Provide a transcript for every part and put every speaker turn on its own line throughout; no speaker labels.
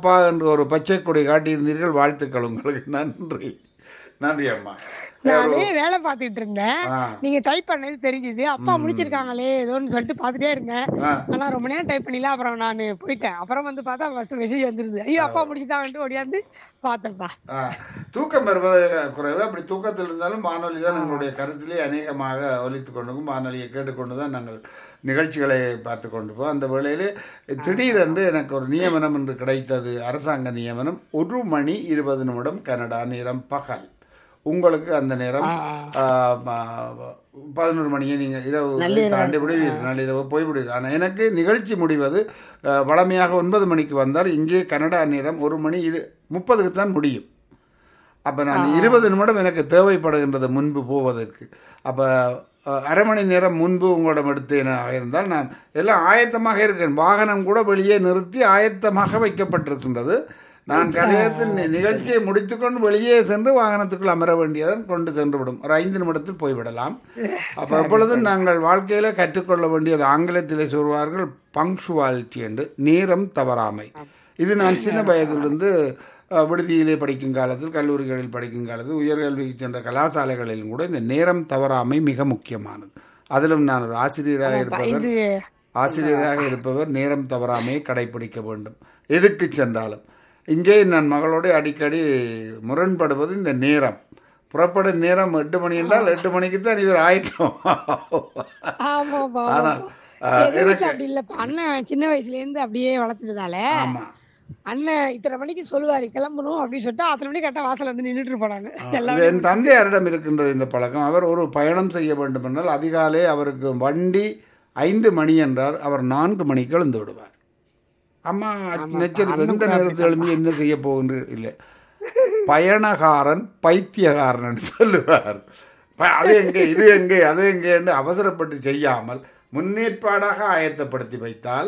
அப்பா என்று ஒரு பச்சை கொடி காட்டியிருந்தீர்கள் வாழ்த்துக்கள் உங்களுக்கு நன்றி நன்றி அம்மா
நானே வேலை பார்த்துட்டு இருந்தேன்
ஆ.
நீங்க டைப் பண்ணது தெரிஞ்சது அப்பா முடிச்சிருக்காங்களே ஏதோன்னு சொல்லிட்டு பாத்துட்டே இருந்தேன்
ஆ.
ஆனா ரொம்ப நேரம் டைப் பண்ணல அப்புறம் நான் போயிட்டேன் அப்புறம் வந்து பார்த்தா மெசேஜ் வந்துருது ஐயோ அப்பா முடிச்சிட்டாங்கன்ட்டு ஓடியாந்து பார்த்தேன்ப்பா
ஆ, தூக்கம் வருவது குறைவு அப்படி தூக்கத்தில் இருந்தாலும் வானொலி தான் எங்களுடைய கருத்திலே அநேகமாக ஒலித்து கொண்டும் வானொலியை கேட்டுக்கொண்டு தான் நாங்கள் நிகழ்ச்சிகளை பார்த்து கொண்டு போவோம் அந்த வேளையிலே திடீரென்று எனக்கு ஒரு நியமனம் என்று கிடைத்தது அரசாங்க நியமனம் ஒரு மணி இருபது நிமிடம் கனடா நேரம் பகல் உங்களுக்கு அந்த நேரம் ஆ, ம- பதினோரு மணியை நீங்கள் இரவு தாண்டி விடுவீர்கள் நள்ளிரவு போய்விடுவீர்கள் ஆனால் எனக்கு நிகழ்ச்சி முடிவது ஆ, வழமையாக ஒன்பது மணிக்கு வந்தால் இங்கே கனடா நேரம் ஒரு மணி இரு முப்பதுக்கு தான் முடியும் அப்போ நான் இருபது நிமிடம் எனக்கு தேவைப்படுகின்றது முன்பு போவதற்கு அப்போ அரை மணி நேரம் முன்பு உங்களிடம் எடுத்தேனாக இருந்தால் நான் எல்லாம் ஆயத்தமாக இருக்கேன் வாகனம் கூட வெளியே நிறுத்தி ஆயத்தமாக வைக்கப்பட்டிருக்கின்றது நான் கலையத்தின் நி- நிகழ்ச்சியை முடித்துக்கொண்டு வெளியே சென்று வாகனத்துக்குள் அமர வேண்டியதன் கொண்டு சென்று விடும் ஒரு ஐந்து நிமிடத்தில் போய்விடலாம் அப்போ எப்பொழுதும் நாங்கள் வாழ்க்கையில கற்றுக்கொள்ள வேண்டியது ஆங்கிலத்திலே சொல்வார்கள் பங்க்சுவாலிட்டி என்று நேரம் தவறாமை இது நான் சின்ன வயதிலிருந்து அஹ், விடுதியிலே படிக்கும் காலத்தில் கல்லூரிகளில் படிக்கும் காலத்தில் உயர்கல்விக்கு சென்ற கலாசாலைகளிலும் கூட இந்த நேரம் தவறாமை மிக முக்கியமானது அதிலும் நான் ஒரு ஆசிரியராக இருப்பவர்
இது
ஆசிரியராக இருப்பவர் நேரம் தவறாமையை கடைபிடிக்க வேண்டும் எதுக்கு சென்றாலும் இங்கே நான் மகளோடு அடிக்கடி முரண்படுவது இந்த நேரம் புறப்படும் நேரம் எட்டு மணி என்றால் எட்டு மணிக்கு தான் இவர் ஆயத்தம்
ஆமா ஆமா
ஆனால்
எங்க வீட்டுல அப்படி இல்லப்பா அண்ணன் சின்ன வயசுல இருந்து அப்படியே வளர்த்துட்டதால
ஆமா
அண்ணன் இத்தனை மணிக்கு சொல்லுவாரு கிளம்பணும் அப்படின்னு சொல்லிட்டு அத்தனை மணிக்கு கரெக்டா வாசல்ல வந்து நின்னுட்டு போனாங்க எல்லாம்
இது என் தந்தையாரிடம் இருக்கின்றது இந்த பழக்கம் அவர் ஒரு பயணம் செய்ய வேண்டும் என்றால் அதிகாலை அவருக்கு வண்டி ஐந்து மணி என்றார் அவர் நான்கு மணிக்கு எழுந்து விடுவார் அம்மா நெச்சரிப்பு எந்த நேரத்தில் எழும்பி என்ன செய்ய போகின்ற இல்லை பயணகாரன் பைத்தியகாரன் என்று சொல்லுவார் ப- அது எங்கே இது எங்கே அது எங்கே என்று அவசரப்பட்டு செய்யாமல் முன்னேற்பாடாக ஆயத்தப்படுத்தி வைத்தால்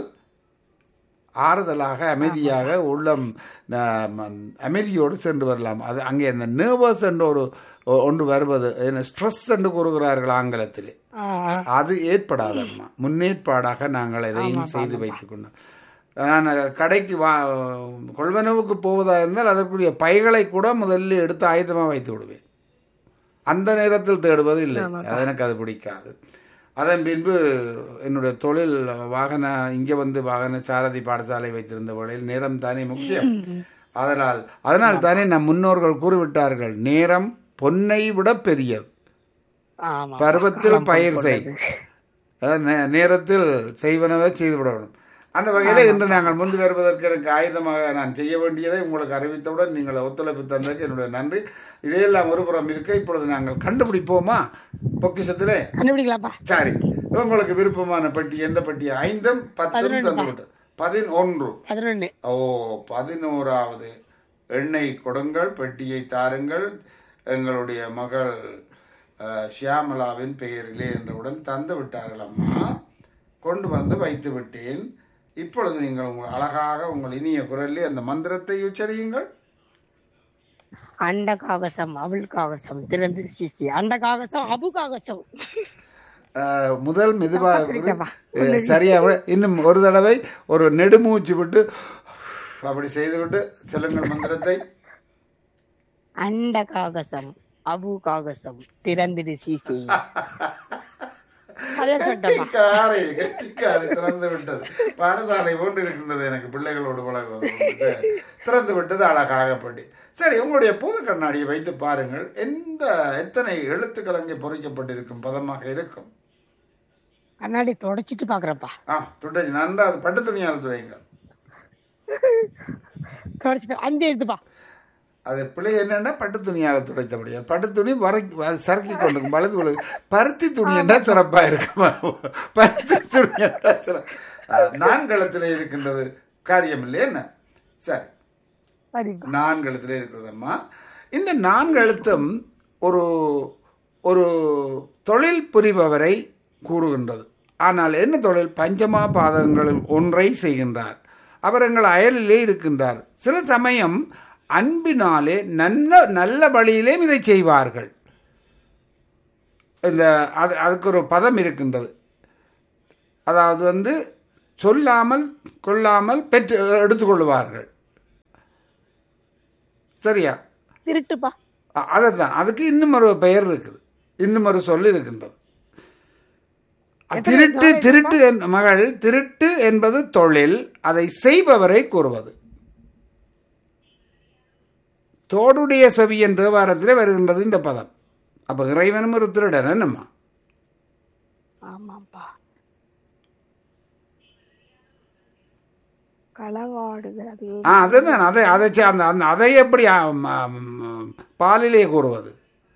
ஆறுதலாக அமைதியாக உள்ளம் ந- ம- அமைதியோடு சென்று வரலாம் அது அங்கே அந்த நர்வஸ் என்ற ஒரு ஒ- ஒன்று வருவது ஸ்ட்ரெஸ் என்று கூறுகிறார்கள் ஆங்கிலத்திலே
ஆ, ஆ.
அது ஏற்படாதம்மா முன்னேற்பாடாக நாங்கள் எதையும் செய்து வைத்துக் கொண்டோம் நான் கடைக்கு வா கொள்வனவுக்கு போவதாக இருந்தால் அதற்குரிய பைகளை கூட முதல்ல எடுத்து ஆயத்தமாக வைத்து விடுவேன் அந்த நேரத்தில் தேடுவது இல்லை அது எனக்கு அது பிடிக்காது அதன் பின்பு என்னுடைய தொழில் வாகன இங்கே வந்து வாகன சாரதி பாடசாலை வைத்திருந்த வேளையில் நேரம் தானே முக்கியம் அதனால் அதனால் தானே நம் முன்னோர்கள் கூறிவிட்டார்கள் நேரம் பொன்னை விட பெரியது
ஆமா
பருவத்தில் பயிர் செய் அதாவது நே- நேரத்தில் செய்வனவே செய்து விடணும் அந்த வகையில் இன்று நாங்கள் முன்பு வருவதற்கு எனக்கு ஆயுதமாக நான் செய்ய வேண்டியதை உங்களுக்கு அறிவித்தவுடன் நீங்கள் ஒத்துழைப்பு தந்ததுக்கு என்னுடைய நன்றி இதையெல்லாம் ஒருபுறம் இருக்க இப்பொழுது நாங்கள் கண்டுபிடிப்போமா பொக்கிஷத்திலே
கண்டுபிடிக்கலாம்ப்பா
சரி உங்களுக்கு விருப்பமான பெட்டி எந்த பெட்டி ஐந்தும் பத்தும் சென்று விட்டது பதினொன்று
பதினொன்னு
ஓ பதினோராவது எண்ணெய் கொடுங்கள் பெட்டியை தாருங்கள் எங்களுடைய மகள் அஹ், ஷியாமலாவின் பெயரிலே என்றவுடன் தந்து விட்டார்கள் அம்மா கொண்டு வந்து வைத்து விட்டேன் இப்பொழுது நீங்கள் உங்கள் அழகாக உங்கள் இனிய குரலிலே அந்த மந்திரத்தை உச்சரியுங்கள்
அண்ட காகசம் அவள் காகசம் திறந்து சிசி அண்ட காகசம் அபு காகசம்
அஹ், முதல் மெதுவாக
சொல்லிட்டேன்ப்பா.
அஹ், சரியாக இன்னும் ஒரு தடவை ஒரு நெடுமூச்சு விட்டு அப்படி செய்துவிட்டு சொல்லுங்கள் மந்திரத்தை
அண்ட காகசம் அபு காகசம் திறந்திடு சிசி அதான் சொல்லிட்டேன்ப்பா
கெட்டிக்காரை கெட்டிக்காரை திறந்து விட்டது பாடசாலை போன்று இருக்கின்றது எனக்கு பிள்ளைகளோடு பழகுவது போன்று. திறந்து விட்டது அழகாகப்படி சரி உங்களுடைய பூத கண்ணாடியை வைத்து பாருங்கள் எந்த எத்தனை எழுத்துக்கள் அங்கே பொறிக்கப்பட்டிருக்கும் பதமாக இருக்கும்
கண்ணாடி தொடச்சிட்டு பாக்குறப்பா
ஆ துட்டை நன்றா அது பட்டு துணியால் துடையுங்கள்
தொடச்சிட்டு அஞ்சு எடுத்துப்பா
அது பிள்ளை என்னன்னா பட்டு துணியாக துடைத்தபடியா பட்டு துணி வரை அது சறுக்கி கொண்டிருக்கும் வலது வலது பருத்தி துணி என்றால் சிறப்பாக இருக்குமா பருத்தி துணி என்றால் சிறப்பு நான்களத்தில் இருக்கின்றது காரியம் இல்லை என்ன சரி
சரிப்பா
நான்கு எழுத்துல இருக்கிறதம்மா இந்த நான்கு எழுத்தும் ஒரு ஒரு தொழில் புரிபவரை கூறுகின்றது ஆனால் என்ன தொழில் பஞ்சமா பாதங்களில் ஒன்றை செய்கின்றார் அவர் எங்கள் அயலிலே இருக்கின்றார் சில சமயம் அன்பினாலே நல்ல நல்ல வழியிலே இதை செய்வார்கள் இந்த அது அதுக்கு ஒரு பதம் இருக்கின்றது அதாவது வந்து சொல்லாமல் கொள்ளாமல் பெற்று எடுத்துக்கொள்வார்கள் சரியா
திருட்டுப்பா
அதைத்தான் அதுக்கு இன்னும் ஒரு பெயர் இருக்குது இன்னும் ஒரு சொல் இருக்கின்றது திருட்டு திருட்டு என் மகள் திருட்டு என்பது தொழில் அதை செய்பவரை கூறுவது தோடுடைய செவி என்ற வாரத்திலே வருகின்றது இந்த பதம் அப்ப இறைவனும் ஒரு திருடன் என்னம்மா
ஆமாப்பா களவாடுதல் அது
ஆ அதுதான் அதை அதை சே- அந்த அந்த அதை எப்படி ஆ, ம- ம், பாலிலே கூறுவது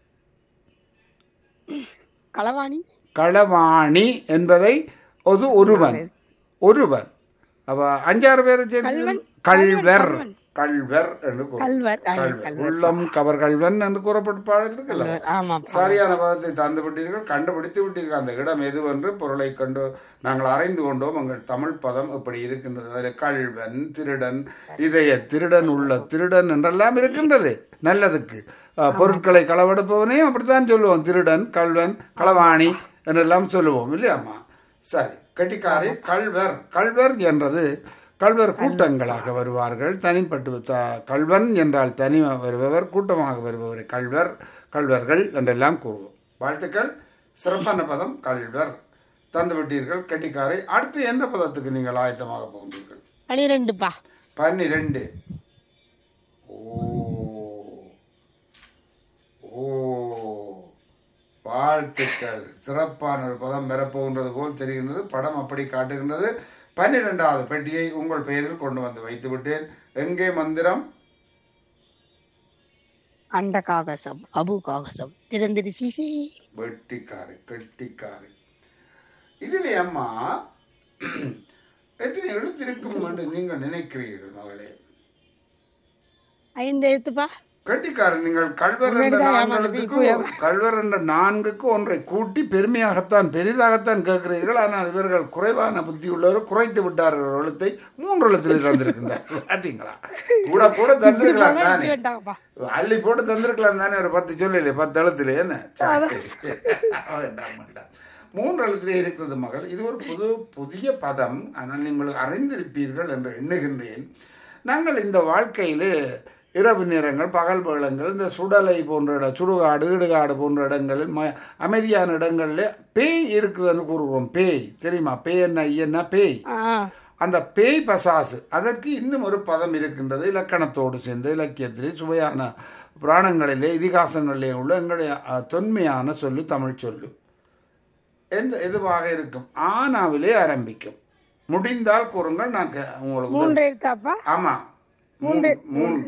களவாணி
களவாணி என்பதை ஒரு ஒருவன் ஒருவன் அப்ப அஞ்சாறு பேர் சேர்ந்து கல்வர் கல்வர் என்று கூறு
கல்வர் ஆ,
கல்வர் உள்ளம் கவர் கல்வன் என்று கூறப்பட்ட பாடல் இருக்குல்ல
ஆமாப்பா
சரியான பதத்தை தந்து விட்டீர்கள் கண்டுபிடித்து விட்டீர்கள் அந்த இடம் எதுவென்று பொருளை கண்டு நாங்கள் அறிந்து கொண்டோம் உங்கள் தமிழ் பதம் இப்படி இருக்கின்றது அதில் கல்வன் திருடன் இதய திருடன் உள்ள திருடன் என்றெல்லாம் இருக்கின்றது நல்லதுக்கு அஹ், பொருட்களை களவெடுப்பவனையும் அப்படித்தான் சொல்லுவோம் திருடன் கல்வன் களவாணி என்றெல்லாம் சொல்லுவோம் இல்லையாம்மா சரி கெட்டிக்காரி கல்வர் கல்வர் என்றது கல்வர் கூட்டங்களாக வருவார்கள் தனிப்பட்டு த- கல்வன் என்றால் தனி வருபவர் கூட்டமாக வருபவரை கல்வர் கல்வர்கள் என்றெல்லாம் கூறுவோம் வாழ்த்துக்கள் சிறப்பான பதம் கல்வர் தந்து விட்டீர்கள் கெட்டிக்காரை அடுத்து எந்த பதத்துக்கு நீங்கள் ஆயத்தமாக போகின்றீர்கள்
பனிரெண்டுப்பா
பன்னிரெண்டு ஓ ஓ வாழ்த்துக்கள் சிறப்பான ஒரு பதம் பெறப்போகின்றது போல் தெரிகின்றது படம் அப்படி காட்டுகின்றது பன்னிரெண்டாவது பெட்டியை உங்கள் பெயரில் கொண்டு வந்து வைத்து விட்டேன் எங்கே மந்திரம்
அண்ட காகசம் அபு காகசம் திறந்திரு சிசி
வெட்டிக்காரு கெட்டிக்காரு இதில் அம்மா எத்தனை எழுத்திருக்கும் என்று நீங்கள் நினைக்கிறீர்கள் மகளே
ஐந்து எழுத்துப்பா
கட்டிக்காரன் நீங்கள் கல்வர் என்ற
முன்னாடிதான்
நான்களுக்கு
ஏமாந்தது,
கல்வர் என்ற நான்குக்கு ஒன்றை கூட்டி பெருமையாகத்தான் பெரிதாகத்தான் கேட்கிறீர்கள் ஆனால் இவர்கள் குறைவான புத்தி உள்ளவர் குறைத்து விட்டார்கள் ஒரு எழுத்தை மூன்று எழுத்தில் தந்திருக்கின்றார் பார்த்தீங்களா கூட கூட தந்திருக்கலாம் தானே
வேண்டாங்கப்பா
அள்ளி போட்டு தந்திருக்கலாம் தானே ஒரு பத்து சொல்லல பத்து எழுத்துல என்ன சரி. வேண்டாம் வேண்டாம் மூன்று எழுத்திலே இருக்கிறது மகள் இது ஒரு புது புதிய பதம் ஆனால் நீங்கள் அறிந்திருப்பீர்கள் என்று எண்ணுகின்றேன் நாங்கள் இந்த வாழ்க்கையிலே இரவு நேரங்கள் பகல் வேளங்கள் இந்த சுடலை போன்ற இடம் சுடுகாடு இடுகாடு போன்ற இடங்களில் ம அமைதியான இடங்களில் பேய் இருக்குதுன்னு கூறுவோம் பேய் தெரியுமா பேய் என்ன ஐயன்னா பேய்
ஆ
அந்த பேய் பசாசு அதற்கு இன்னும் ஒரு பதம் இருக்கின்றது இலக்கணத்தோடு சேர்ந்து இலக்கியத்திலே சுவையான புராணங்களிலே இதிகாசங்களிலே உள்ள எங்களுடைய அஹ், தொன்மையான சொல்லு தமிழ் சொல்லு எந்த எதுவாக இருக்கும் ஆனாவிலே ஆரம்பிக்கும் முடிந்தால் கூறுங்கள் நான் கே- உங்களுக்கு உதவி-
மூன்று எழுத்தாப்பா
ஆமா மூன்று மூன்று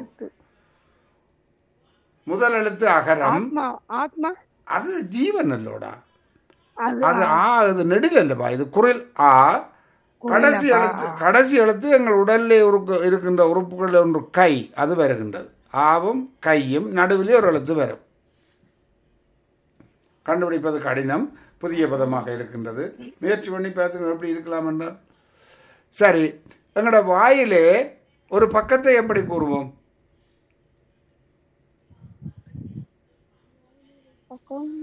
முதல் எழுத்து அகரம்
ஆத்மா ஆத்மா
அது ஜீவன் அல்லோடா
அது
அது ஆ இது நெடில் அல்லவா இது குரில் ஆ கடைசி எழுத்து கடைசி எழுத்து எங்கள் உடலிலே உருக்கு இருக்கின்ற உறுப்புகளில் ஒன்று கை அது வருகின்றது ஆவும் கையும் நடுவிலே ஒரு எழுத்து வரும் கண்டுபிடிப்பது கடினம் புதிய பதமாக இருக்கின்றது முயற்சி பண்ணி பார்த்து எப்படி இருக்கலாம் என்றால் சரி எங்களோட வாயிலே ஒரு பக்கத்தை எப்படி கூறுவோம்
பக்கம்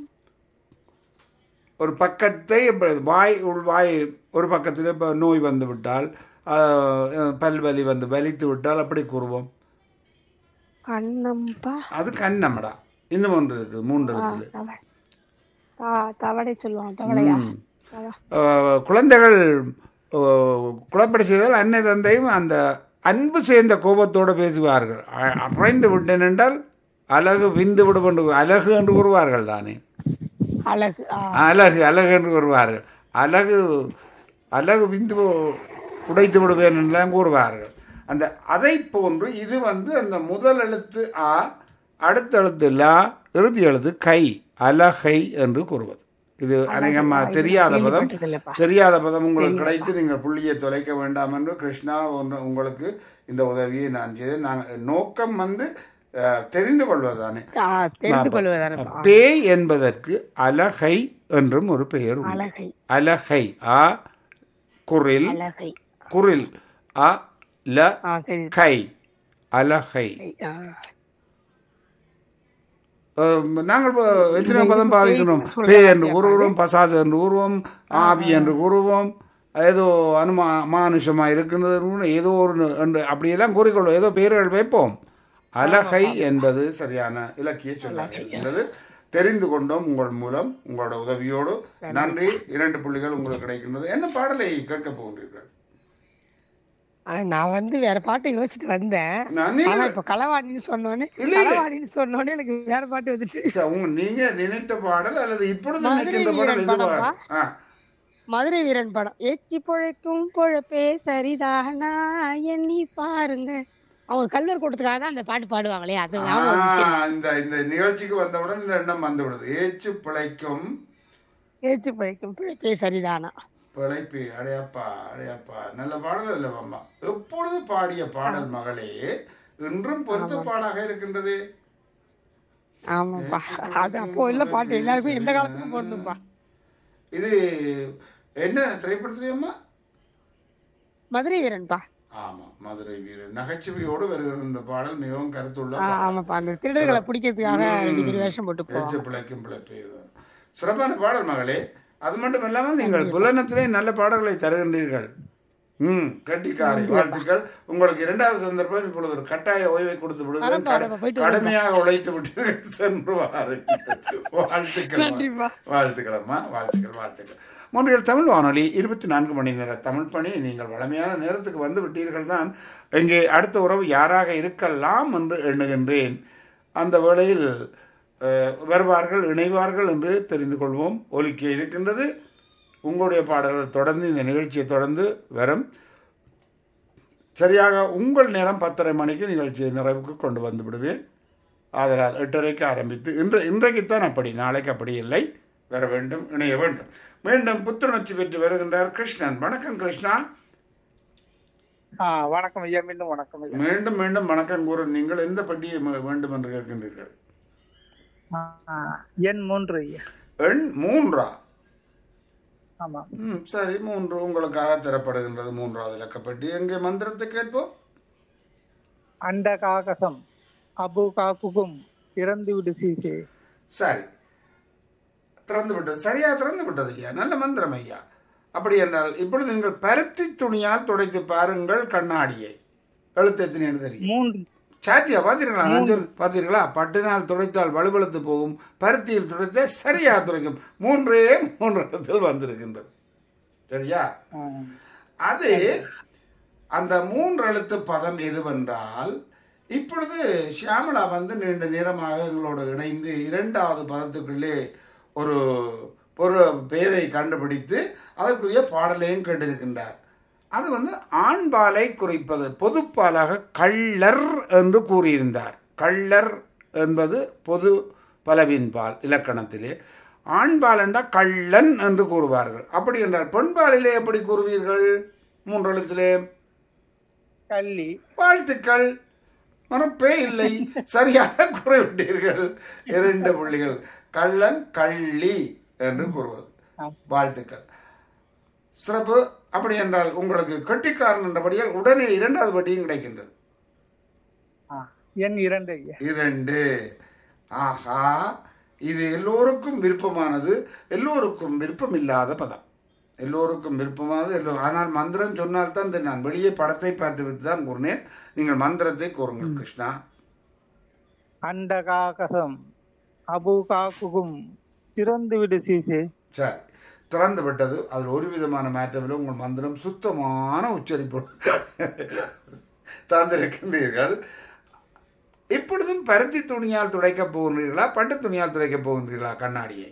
ஒரு பக்கத்தை எப்படி வாய் உள் வாய் ஒரு பக்கத்தில் இப்போ நோய் வந்து விட்டால் ஆஹ், பல்வலி வந்து வலித்து விட்டால் அப்படி கூறுவோம்
கண்ணம்பா
அது கண்ணமடா இன்னும் ஒன்று இருக்குது மூன்று எழுத்துல
தவ த- தவடை சொல்லுவாங்க தவளையா தவ-
ஆஹ், குழந்தைகள் ஆஹ், குழப்படி செய்தால் அன்னை தந்தையும் அந்த அன்பு சேர்ந்த கோபத்தோடு பேசுவார்கள் அ- அறைந்து விட்டேன் என்றால் அழகு விந்து விடும் என்று அழகு என்று கூறுவார்கள் தானே
அழகு ஆ
அழகு அழகு என்று கூறுவார்கள் அழகு அழகு விந்து உடைத்து விடுவேன் என்றெல்லாம் கூறுவார்கள் அந்த அதை போன்று இது வந்து அந்த முதல் எழுத்து ஆ அடுத்த எழுத்து லா இறுதி எழுத்து கை அலகை என்று கூறுவது இது அநேகமா தெரியாத பதம்
கேள்விப்பட்டதில்லைப்பா.
தெரியாத பதம் உங்களுக்கு கிடைத்து நீங்கள் புள்ளியை தொலைக்க வேண்டாம் என்று கிருஷ்ணா ஒன்று உங்களுக்கு இந்த உதவியை நான் செய்தேன் நாங்கள் நோக்கம் வந்து அஹ், தெரிந்து கொள்வதுதானே
ஆ, தெரிந்து கொள்வதானப்பா
பேய் என்பதற்கு அலகை என்றும் ஒரு பெயர் உண்டு.
அழகை
அலகை ஆ குரில்
அழகை
குரில் அ ல
ஆ சரி
கை அலகை
ஆ.
அஹ், நாங்கள் இப்ப எத்தனை பதம் பாவிக்கணும் பேய் என்று கூறுவோம் பசாசு என்று கூறுவோம் ஆவி என்று கூறுவோம் ஏதோ அனுமா மானுஷமா இருக்கின்றது ஏதோ ஒரு என்று அப்படியெல்லாம் கூறிக்கொள்வோம் ஏதோ பெயர்கள் வைப்போம் அலகை என்பது சரியான இலக்கிய சொல்லாக என்பது தெரிந்து கொண்டோம் உங்கள் மூலம் உங்களோட உதவியோடு நன்றி இரண்டு புள்ளிகள் உங்களுக்கு கிடைக்கின்றது என்ன பாடலை கேட்க போகின்றீர்கள்
ஆனா நான் வந்து வேற பாட்டு யோசிச்சுட்டு வந்தேன்
நான் நீங்க-
ஆனா இப்ப களவாணின்னு சொன்னோன்னே
இல்ல, இல்ல.
களவாணின்னு சொன்னோன்னே எனக்கு வேற பாட்டு வந்துச்சு
சரி, உங்க நீங்க நினைத்த பாடல் அல்லது இப்பொழுது
மதுரை
நினைக்கின்ற பாடல்
வீரன்
எதுவா
படமா?
ஆ
மதுரை வீரன் படம் எச்சி பொழைக்கும் பொழப்பே சரிதானா எண்ணி பாருங்க அவங்க கல்லூர் கூட்டத்துக்காக தான் அந்த பாட்டு பாடுவாங்களே அது ஞாபகம் வந்துச்சு
ஆ, இந்த இந்த நிகழ்ச்சிக்கு வந்தவுடன் இந்த எண்ணம் வந்து விடுது ஏச்சு பிழைக்கும்
எச்சி பொழைக்கும் பொழப்பே சரிதானா
பிழைப்பு அடையப்பா அடையப்பா நல்ல பாடல் அல்ல அம்மா எப்பொழுது பாடிய பாடல் மகளே இன்றும் பொருத்த பாடாக இருக்கின்றது
ஆமாப்பா அது அப்போ உள்ள பாட்டு எல்லாருக்கும் எந்த காலத்துக்கும் பொருந்தும்பா
இது என்ன திரைப்படத்திலையம்மா
மதுரை வீரன்பா
ஆமா மதுரை வீரன் நகைச்சுவையோடு வருகிற இந்த பாடல் மிகவும் கருத்துள்ள
ஆ, ஆமாப்பா அந்த திருடர்களை பிடிக்கிறதுக்காக ரெண்டு பேர் வேஷம் போட்டு போவோம்
பேச்சு பிழைக்கும் பிழைப்பு சிறப்பான பாடல் மகளே அது மட்டும் இல்லாமல் நீங்கள் புலனத்திலே நல்ல பாடல்களை தருகின்றீர்கள் ம் கட்டிக்காரை வாழ்த்துக்கள் உங்களுக்கு இரண்டாவது சந்தர்ப்பம் இப்பொழுது ஒரு கட்டாய ஓய்வை கொடுத்து விடுகிறேன்
வரப்பா, வரப்பா, போயிட்டு
கடு- கடுமையாக உழைத்து விட்டு சென்று வாருங்கள் வாழ்த்துக்கள்
நன்றிப்பா.
வாழ்த்துக்கள் அம்மா வாழ்த்துக்கள் வாழ்த்துக்கள் மூன்றில் தமிழ் வானொலி இருபத்தி நான்கு மணி நேர தமிழ் பணி நீங்கள் வளமையான நேரத்துக்கு வந்து விட்டீர்கள் தான் இங்கே அடுத்த உறவு யாராக இருக்கலாம் என்று எண்ணுகின்றேன் அந்த வேளையில் அஹ், வருவார்கள் இணைவார்கள் என்று தெரிந்து கொள்வோம் ஒலிக்க இருக்கின்றது உங்களுடைய பாடல்கள் தொடர்ந்து இந்த நிகழ்ச்சியை தொடர்ந்து வரும் சரியாக உங்கள் நேரம் பத்தரை மணிக்கு நிகழ்ச்சியை நிறைவுக்கு கொண்டு வந்து விடுவேன் ஆதலால் எட்டரைக்கு ஆரம்பித்து இன்று இன்றைக்குத்தான் அப்படி நாளைக்கு அப்படி இல்லை வர வேண்டும் இணைய வேண்டும் மீண்டும் புத்துணர்ச்சி பெற்று வருகின்றார் கிருஷ்ணன் வணக்கம் கிருஷ்ணா
ஆ வணக்கம் ஐயா மீண்டும் வணக்கம் ஐயா
மீண்டும் மீண்டும் வணக்கம் கூற நீங்கள் எந்த பட்டியை ம- வேண்டும் என்று கேட்கின்றீர்கள்
ஆ, எண் மூன்று ஐயா
எண் மூன்றா
ஆமா
ம் சரி மூன்று உங்களுக்காக தரப்படுகின்றது மூன்றாவது இலக்கப்பட்டி எங்கே மந்திரத்தை கேட்போம்
அண்ட காகசம் அபு காக்குகும் திறந்து விடு சீசே
சரி திறந்து விட்டது சரியா திறந்து விட்டது ஐயா நல்ல மந்திரம் ஐயா அப்படி என்றால் இப்பொழுது நீங்கள் பருத்தி துணியால் துடைத்து பாருங்கள் கண்ணாடியை எழுத்து எத்தனை தெரியும்
மூன்று
சாத்தியா பார்த்தீர்களா நான் சொல் பார்த்தீர்களா பட்டினால் துடைத்தால் வலுவழுத்து போகும் பருத்தியில் துடைத்த சரியா துடைக்கும் மூன்றே மூன்று இடத்தில் வந்திருக்கின்றது சரியா
ஆ,
அது அந்த மூன்று எழுத்து பதம் எதுவென்றால் இப்பொழுது ஷியாமளா வந்து நீண்ட நேரமாக எங்களோடு இணைந்து இரண்டாவது பதத்துக்குள்ளே ஒரு ஒரு பெயரை கண்டுபிடித்து அதற்குரிய பாடலையும் கேட்டிருக்கின்றார் அது வந்து ஆண்பாலை குறிப்பது பொதுப்பாலாக கள்ளர் என்று கூறியிருந்தார் கள்ளர் என்பது பொது பலவின் பால் இலக்கணத்திலே ஆண்பால் என்றால் கள்ளன் என்று கூறுவார்கள் அப்படி என்றால் பெண்பாலிலே எப்படி கூறுவீர்கள் மூன்று எழுத்திலே
கள்ளி
வாழ்த்துக்கள் மறப்பே இல்லை சரியாக கூறிவிட்டீர்கள் இரண்டு புள்ளிகள் கள்ளன் கள்ளி என்று கூறுவது
ஆம்.
வாழ்த்துக்கள் சிறப்பு அப்படி என்றால் உங்களுக்கு கெட்டிக்காரன் என்றபடியால் உடனே இரண்டாவது வட்டியும் கிடைக்கின்றது
ஆ, எண் இரண்டு ஐயா
இரண்டு ஆஹா இது எல்லோருக்கும் விருப்பமானது எல்லோருக்கும் விருப்பம் இல்லாத பதம் எல்லோருக்கும் விருப்பமானது எல்லோ ஆனால் மந்திரம் சொன்னால்தான் தெரியும். நான் வெளியே படத்தை பார்த்துவிட்டு தான் கூறினேன் நீங்கள் மந்திரத்தை கூறுங்கள் கிருஷ்ணா
அண்ட காகசம் அபு காக்குகும் திறந்து விடு சீசே
சரி திறந்து விட்டது அதில் ஒரு விதமான மாற்றமில்லை உங்கள் மந்திரம் சுத்தமான உச்சரிப்பு தந்திருக்கின்றீர்கள் இப்பொழுதும் பருத்தி துணியால் துடைக்கப் போகின்றீர்களா பட்டு துணியால் துடைக்கப் போகின்றீர்களா கண்ணாடியை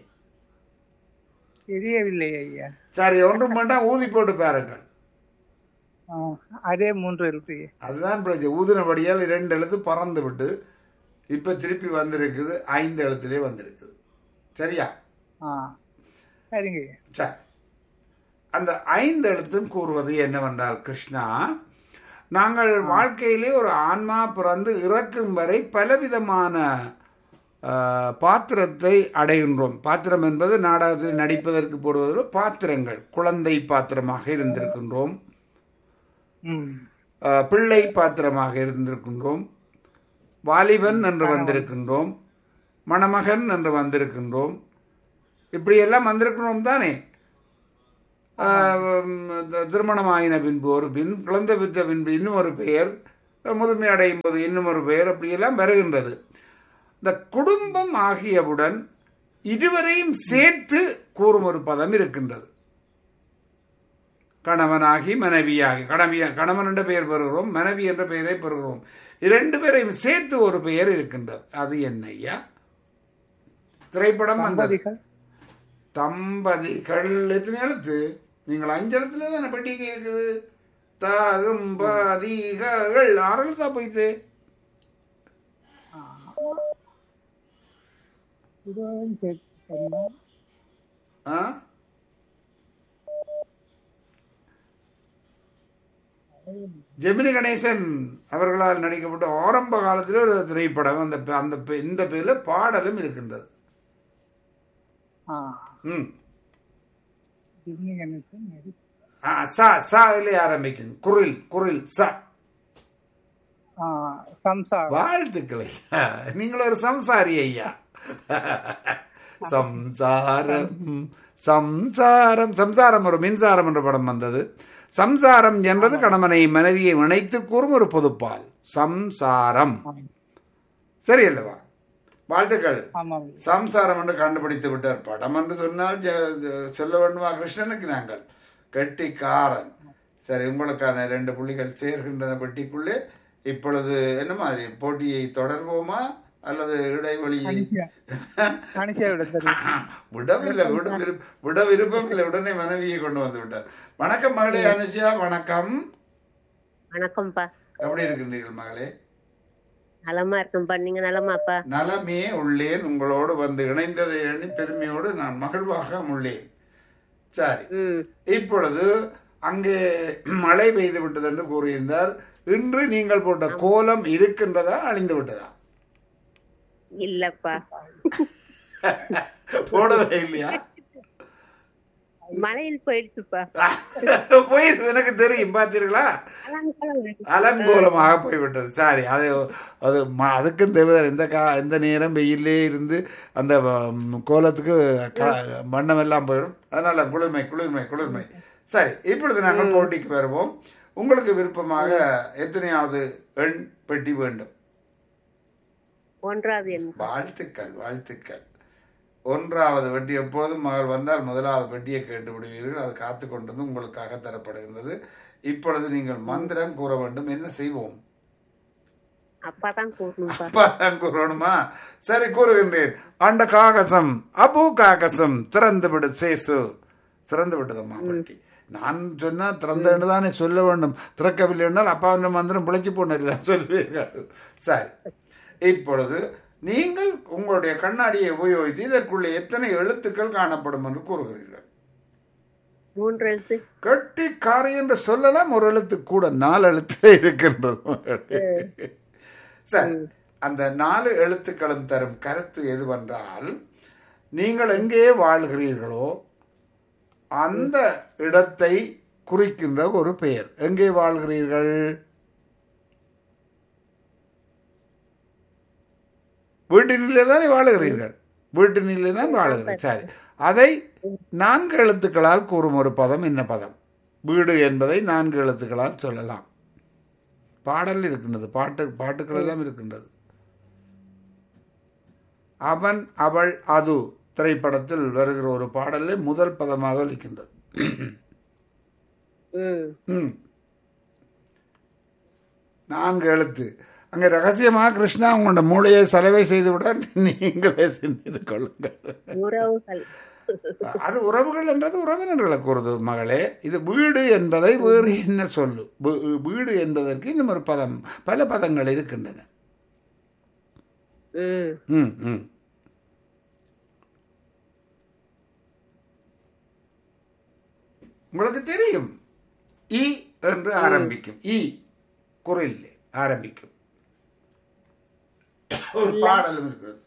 தெரியவில்லை ஐயா
சரி ஒன்றும் வேண்டாம் ஊதி போட்டு பாருங்கள்
ஆ, அதே மூன்று எழுத்து ஐயா.
அதுதான் பிரச்சனை ஊதினபடியால் இரண்டு எழுத்து பறந்து விட்டு இப்போ திருப்பி வந்திருக்குது ஐந்து எழுத்துலேயே வந்திருக்குது சரியா
ஆ சரிங்க ஐயா
சரி அந்த ஐந்து எழுத்தும் கூறுவது என்னவென்றால் கிருஷ்ணா நாங்கள் வாழ்க்கையிலே ஒரு ஆன்மா பிறந்து இறக்கும் வரை பலவிதமான ஆ, பாத்திரத்தை அடைகின்றோம் பாத்திரம் என்பது நாடகத்தில் நடிப்பதற்கு போடுவதில் பாத்திரங்கள் குழந்தை பாத்திரமாக இருந்திருக்கின்றோம்
ம்
ஆ, பிள்ளை பாத்திரமாக இருந்திருக்கின்றோம் வாலிபன் என்று வந்திருக்கின்றோம் மணமகன் என்று வந்திருக்கின்றோம் இப்படியெல்லாம் வந்திருக்கிறோம் தானே ஆ, ம், த- திருமணமாயின பின்பு ஒரு பின் குழந்தை பெற்ற பின்பு இன்னும் ஒரு பெயர் முதுமை அடையும் போது இன்னும் ஒரு பெயர் அப்படியெல்லாம் வருகின்றது இந்த குடும்பம் ஆகியவுடன் இருவரையும் சேர்த்து கூறும் ஒரு பதம் இருக்கின்றது கணவனாகி மனைவியாகி கணவி கணவன் என்ற பெயர் பெறுகிறோம் மனைவி என்ற பெயரை பெறுகிறோம் இரண்டு பேரையும் சேர்த்து ஒரு பெயர் இருக்கின்றது அது என்ன ஐயா திரைப்படம் வந்தது
தம்பதிகள்
தம்பதிகள் எத்தனை எழுத்து நீங்கள் அஞ்சு எழுத்துல தானே பெட்டிக்கு இருக்குது தகும்பதிகள் ஆறு எழுத்தா போயிட்டு
இருவரும் சேர்த்து சொன்னா,
ஆ ஜெமினி கணேசன் அவர்களால் நடிக்கப்பட்ட ஆரம்ப காலத்தில் ஒரு திரைப்படம் அந்த பே- அந்த பே- இந்த பேரில் பாடலும் இருக்கின்றது
ஆ,
ம்
டிஸ்னி கணேசன் நடி-
ஆ, சா சாவிலே ஆரம்பிக்கும் குரில் குரில் ச
ஆ, சம்சார்
வாழ்த்துக்களை நீங்கள் ஒரு சம்சாரி ஐயா சம்சாரம் சம்சாரம் சம்சாரம் ஒரு மின்சாரம் என்ற படம் வந்தது சம்சாரம் என்றது கணவனை மனைவியை இணைத்து கூறும் ஒரு பொதுப்பால் சம்சாரம் சரி அல்லவா வாழ்த்துக்கள்
ஆமாம்
சம்சாரம் என்று கண்டுபிடித்து விட்டார் படம் என்று சொன்னால் ஜ- ஜ- சொல்ல வேண்டுமா கிருஷ்ணனுக்கு நாங்கள் கெட்டிக்காரன் சரி உங்களுக்கான ரெண்டு புள்ளிகள் சேர்கின்றன பெட்டிக்குள்ளே இப்பொழுது என்ன மாதிரி போட்டியை தொடர்வோமா அல்லது இடைவெளியை
அனுஷியா விட சரி
விடவில்லை விட விருப்ப விட விருப்பம் இல்லை உடனே மனைவியை கொண்டு வந்து விட்டார் வணக்கம் மகளே அனுஷியா வணக்கம்
வணக்கம்ப்பா
எப்படி இருக்கின்றீர்கள் மகளே
நலமா இருக்கும்பா நீங்க நலமாப்பா
நலமே உள்ளேன் உங்களோடு வந்து இணைந்ததை எண்ணி பெருமையோடு நான் மகிழ்வாக உள்ளேன் சரி
ம்
இப்பொழுது அங்கே மழை பெய்து விட்டது என்று கூறியிருந்தார் இன்று நீங்கள் போட்ட கோலம் இருக்கின்றதா அழிந்து விட்டதா
இல்லப்பா
போடவே இல்லையா
மழையில் போயிடுச்சுப்பா
போயிரு எனக்கு தெரியும் பார்த்தீர்களா
அலங்காலம் இருக்கு.
அலங்கோலமாக போய்விட்டது சாரி அது அது ம- அதுக்கும் தேவை இந்த கா இந்த நேரம் வெயிலே இருந்து அந்த ம், கோலத்துக்கு க- வண்ணம் எல்லாம் போயிடும் அதனால குளிர்மை குளிர்மை குளிர்மை சரி இப்பொழுது நாங்கள் போட்டிக்கு வருவோம் உங்களுக்கு விருப்பமாக எத்தனையாவது எண் பெட்டி வேண்டும்
ஒன்றாவது எண்
வாழ்த்துக்கள் வாழ்த்துக்கள் ஒன்றாவது வெட்டி எப்பொழுதும் மகள் வந்தால் முதலாவது வெட்டியை கேட்டு விடுவீர்கள் அது காத்து கொண்டு வந்து உங்களுக்காக தரப்படுகின்றது இப்பொழுது நீங்கள் மந்திரம் கூற வேண்டும் என்ன செய்வோம்
அப்பா தான் கூட்டணும்ப்பா
அப்பா தான் கூறணுமா சரி கூறுகின்றேன் அண்ட காகசம் அபு காகசம் திறந்து விடு சேசு திறந்து விட்டதம்மா பட்டி நான் சொன்னா திறந்து தானே சொல்ல வேண்டும் திறக்கவில்லை என்றால் அப்பா வந்து மந்திரம் பிழைச்சி போனில்லை சொல்வீர்கள் சரி இப்பொழுது நீங்கள் உங்களுடைய கண்ணாடியை உபயோகித்து இதற்குள்ளே எத்தனை எழுத்துக்கள் காணப்படும் என்று கூறுகிறீர்கள்
மூன்று எழுத்து
கட்டி காரை என்று சொல்லலாம் ஒரு எழுத்து கூட நாலு எழுத்து இருக்கின்றது சரி அந்த நாலு எழுத்துக்களும் தரும் கருத்து எதுவென்றால் நீங்கள் எங்கே வாழ்கிறீர்களோ அந்த இடத்தை குறிக்கின்ற ஒரு பெயர் எங்கே வாழ்கிறீர்கள் வீட்டினிலே தானே வாழுகிறீர்கள் வீட்டினிலே தான் வாழுகிறீர்கள் சரி அதை நான்கு எழுத்துக்களால் கூறும் ஒரு பதம் என்ன பதம் வீடு என்பதை நான்கு எழுத்துக்களால் சொல்லலாம் பாடல் இருக்கின்றது பாட்டு பாட்டுக்கள் எல்லாம் இருக்கின்றது அவன் அவள் அது திரைப்படத்தில் வருகிற ஒரு பாடலே முதல் பதமாக இருக்கின்றது
ம்
ம். நான்கு எழுத்து அங்கே ரகசியமாக கிருஷ்ணா உங்களோட மூளையை செலவை செய்துவிட நீங்களே சிந்தித்து கொள்ளுங்கள்
உறவுகள்
அது உறவுகள் என்றது உறவினர்களை கூறுது மகளே இது வீடு என்பதை வேறு என்ன சொல்லு வீ- வீடு என்பதற்கு இன்னும் ஒரு பதம் பல பதங்கள் இருக்கின்றன
ம்
ம் ம் உங்களுக்கு தெரியும் இ என்று ஆரம்பிக்கும் இ குரல் ஆரம்பிக்கும் ஒரு பாடலும் இருக்கிறது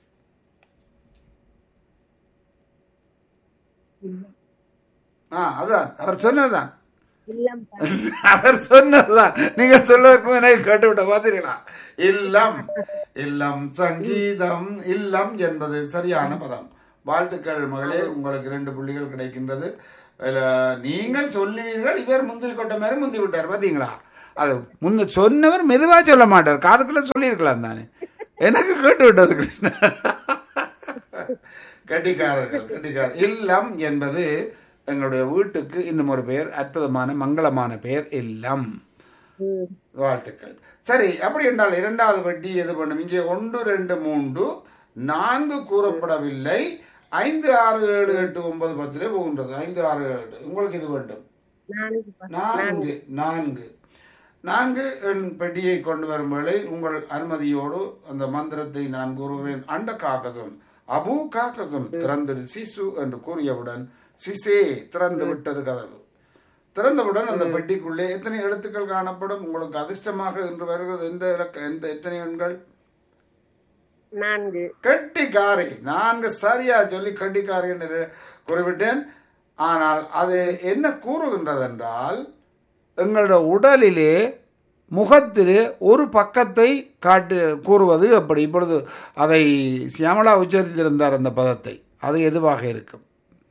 ஆ அதான் அவர் சொன்னதுதான்
இல்லம்பா
அவர் சொன்னதுதான் நீங்கள் சொல்வதற்கு எனக்கு கேட்டுவிட்ட பார்த்தீர்களா இல்லம் இல்லம் சங்கீதம் இல்லம் என்பது சரியான பதம் வாழ்த்துக்கள் மகளே உங்களுக்கு ரெண்டு புள்ளிகள் கிடைக்கின்றது அதுல நீங்கள் சொல்லுவீர்கள் இவர் முந்திரி கொட்ட மாதிரி முந்தி விட்டார் பார்த்தீங்களா அது முன்ன சொன்னவர் மெதுவா சொல்ல மாட்டார் காதுக்குள்ள சொல்லியிருக்கலாம் தானே எனக்கு கேட்டு விட்டது கிருஷ்ணா கட்டிக்காரர்கள் கட்டிக்காரர் இல்லம் என்பது எங்களுடைய வீட்டுக்கு இன்னும் ஒரு பெயர் அற்புதமான மங்களமான பெயர் இல்லம்
ம்.
வாழ்த்துக்கள் சரி அப்படி என்றால் இரண்டாவது வட்டி எது பண்ணும் இங்கே ஒன்று ரெண்டு மூன்று நான்கு கூறப்படவில்லை ஐந்து ஆறு ஏழு எட்டு ஒன்பது பத்திலே போகின்றது ஐந்து ஆறு ஏழு எட்டு உங்களுக்கு இது வேண்டும்
நான்குப்பா
நான்கு நான்கு நான்கு என் பெட்டியை கொண்டு வரும் வேளை உங்கள் அனுமதியோடு அந்த மந்திரத்தை நான் கூறுகிறேன் அண்ட காக்கசம் அபு காக்கசம் திறந்துடு சிசு என்று கூறியவுடன் சிசே திறந்து விட்டது கதவு திறந்தவுடன் அந்த பெட்டிக்குள்ளே எத்தனை எழுத்துக்கள் காணப்படும் உங்களுக்கு அதிர்ஷ்டமாக இன்று வருகிறது எந்த இலக்க எந்த எத்தனை எண்கள்
நான்கு
கட்டிக்காரி நான்கு சரியா சொல்லி கட்டிக்காரி என்று குறிப்பிட்டேன் ஆனால் அது என்ன கூறுகின்றது என்றால் எங்களோட உடலிலே முகத்திலே ஒரு பக்கத்தை காட்டு கூறுவது அப்படி இப்பொழுது அதை சியாமலா உச்சரித்திருந்தார் அந்த பதத்தை அது எதுவாக இருக்கும்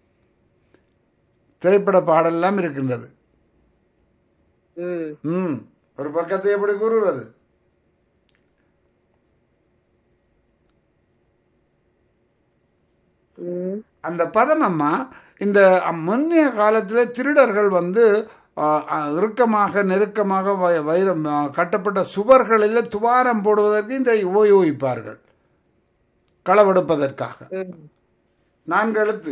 திரைப்பட பாடலாம் இருக்கின்றது
ம்
ம் ஒரு பக்கத்தை எப்படி கூறுகிறது
ம்
அந்த பதம் அம்மா இந்த முன்னைய காலத்தில் திருடர்கள் வந்து ஆ, ஆ, இறுக்கமாக நெருக்கமாக வ- வைரம் ஆ, கட்டப்பட்ட சுவர்களில் துவாரம் போடுவதற்கு இந்த உபயோகிப்பார்கள் களவெடுப்பதற்காக
ம்
நான்கு எழுத்து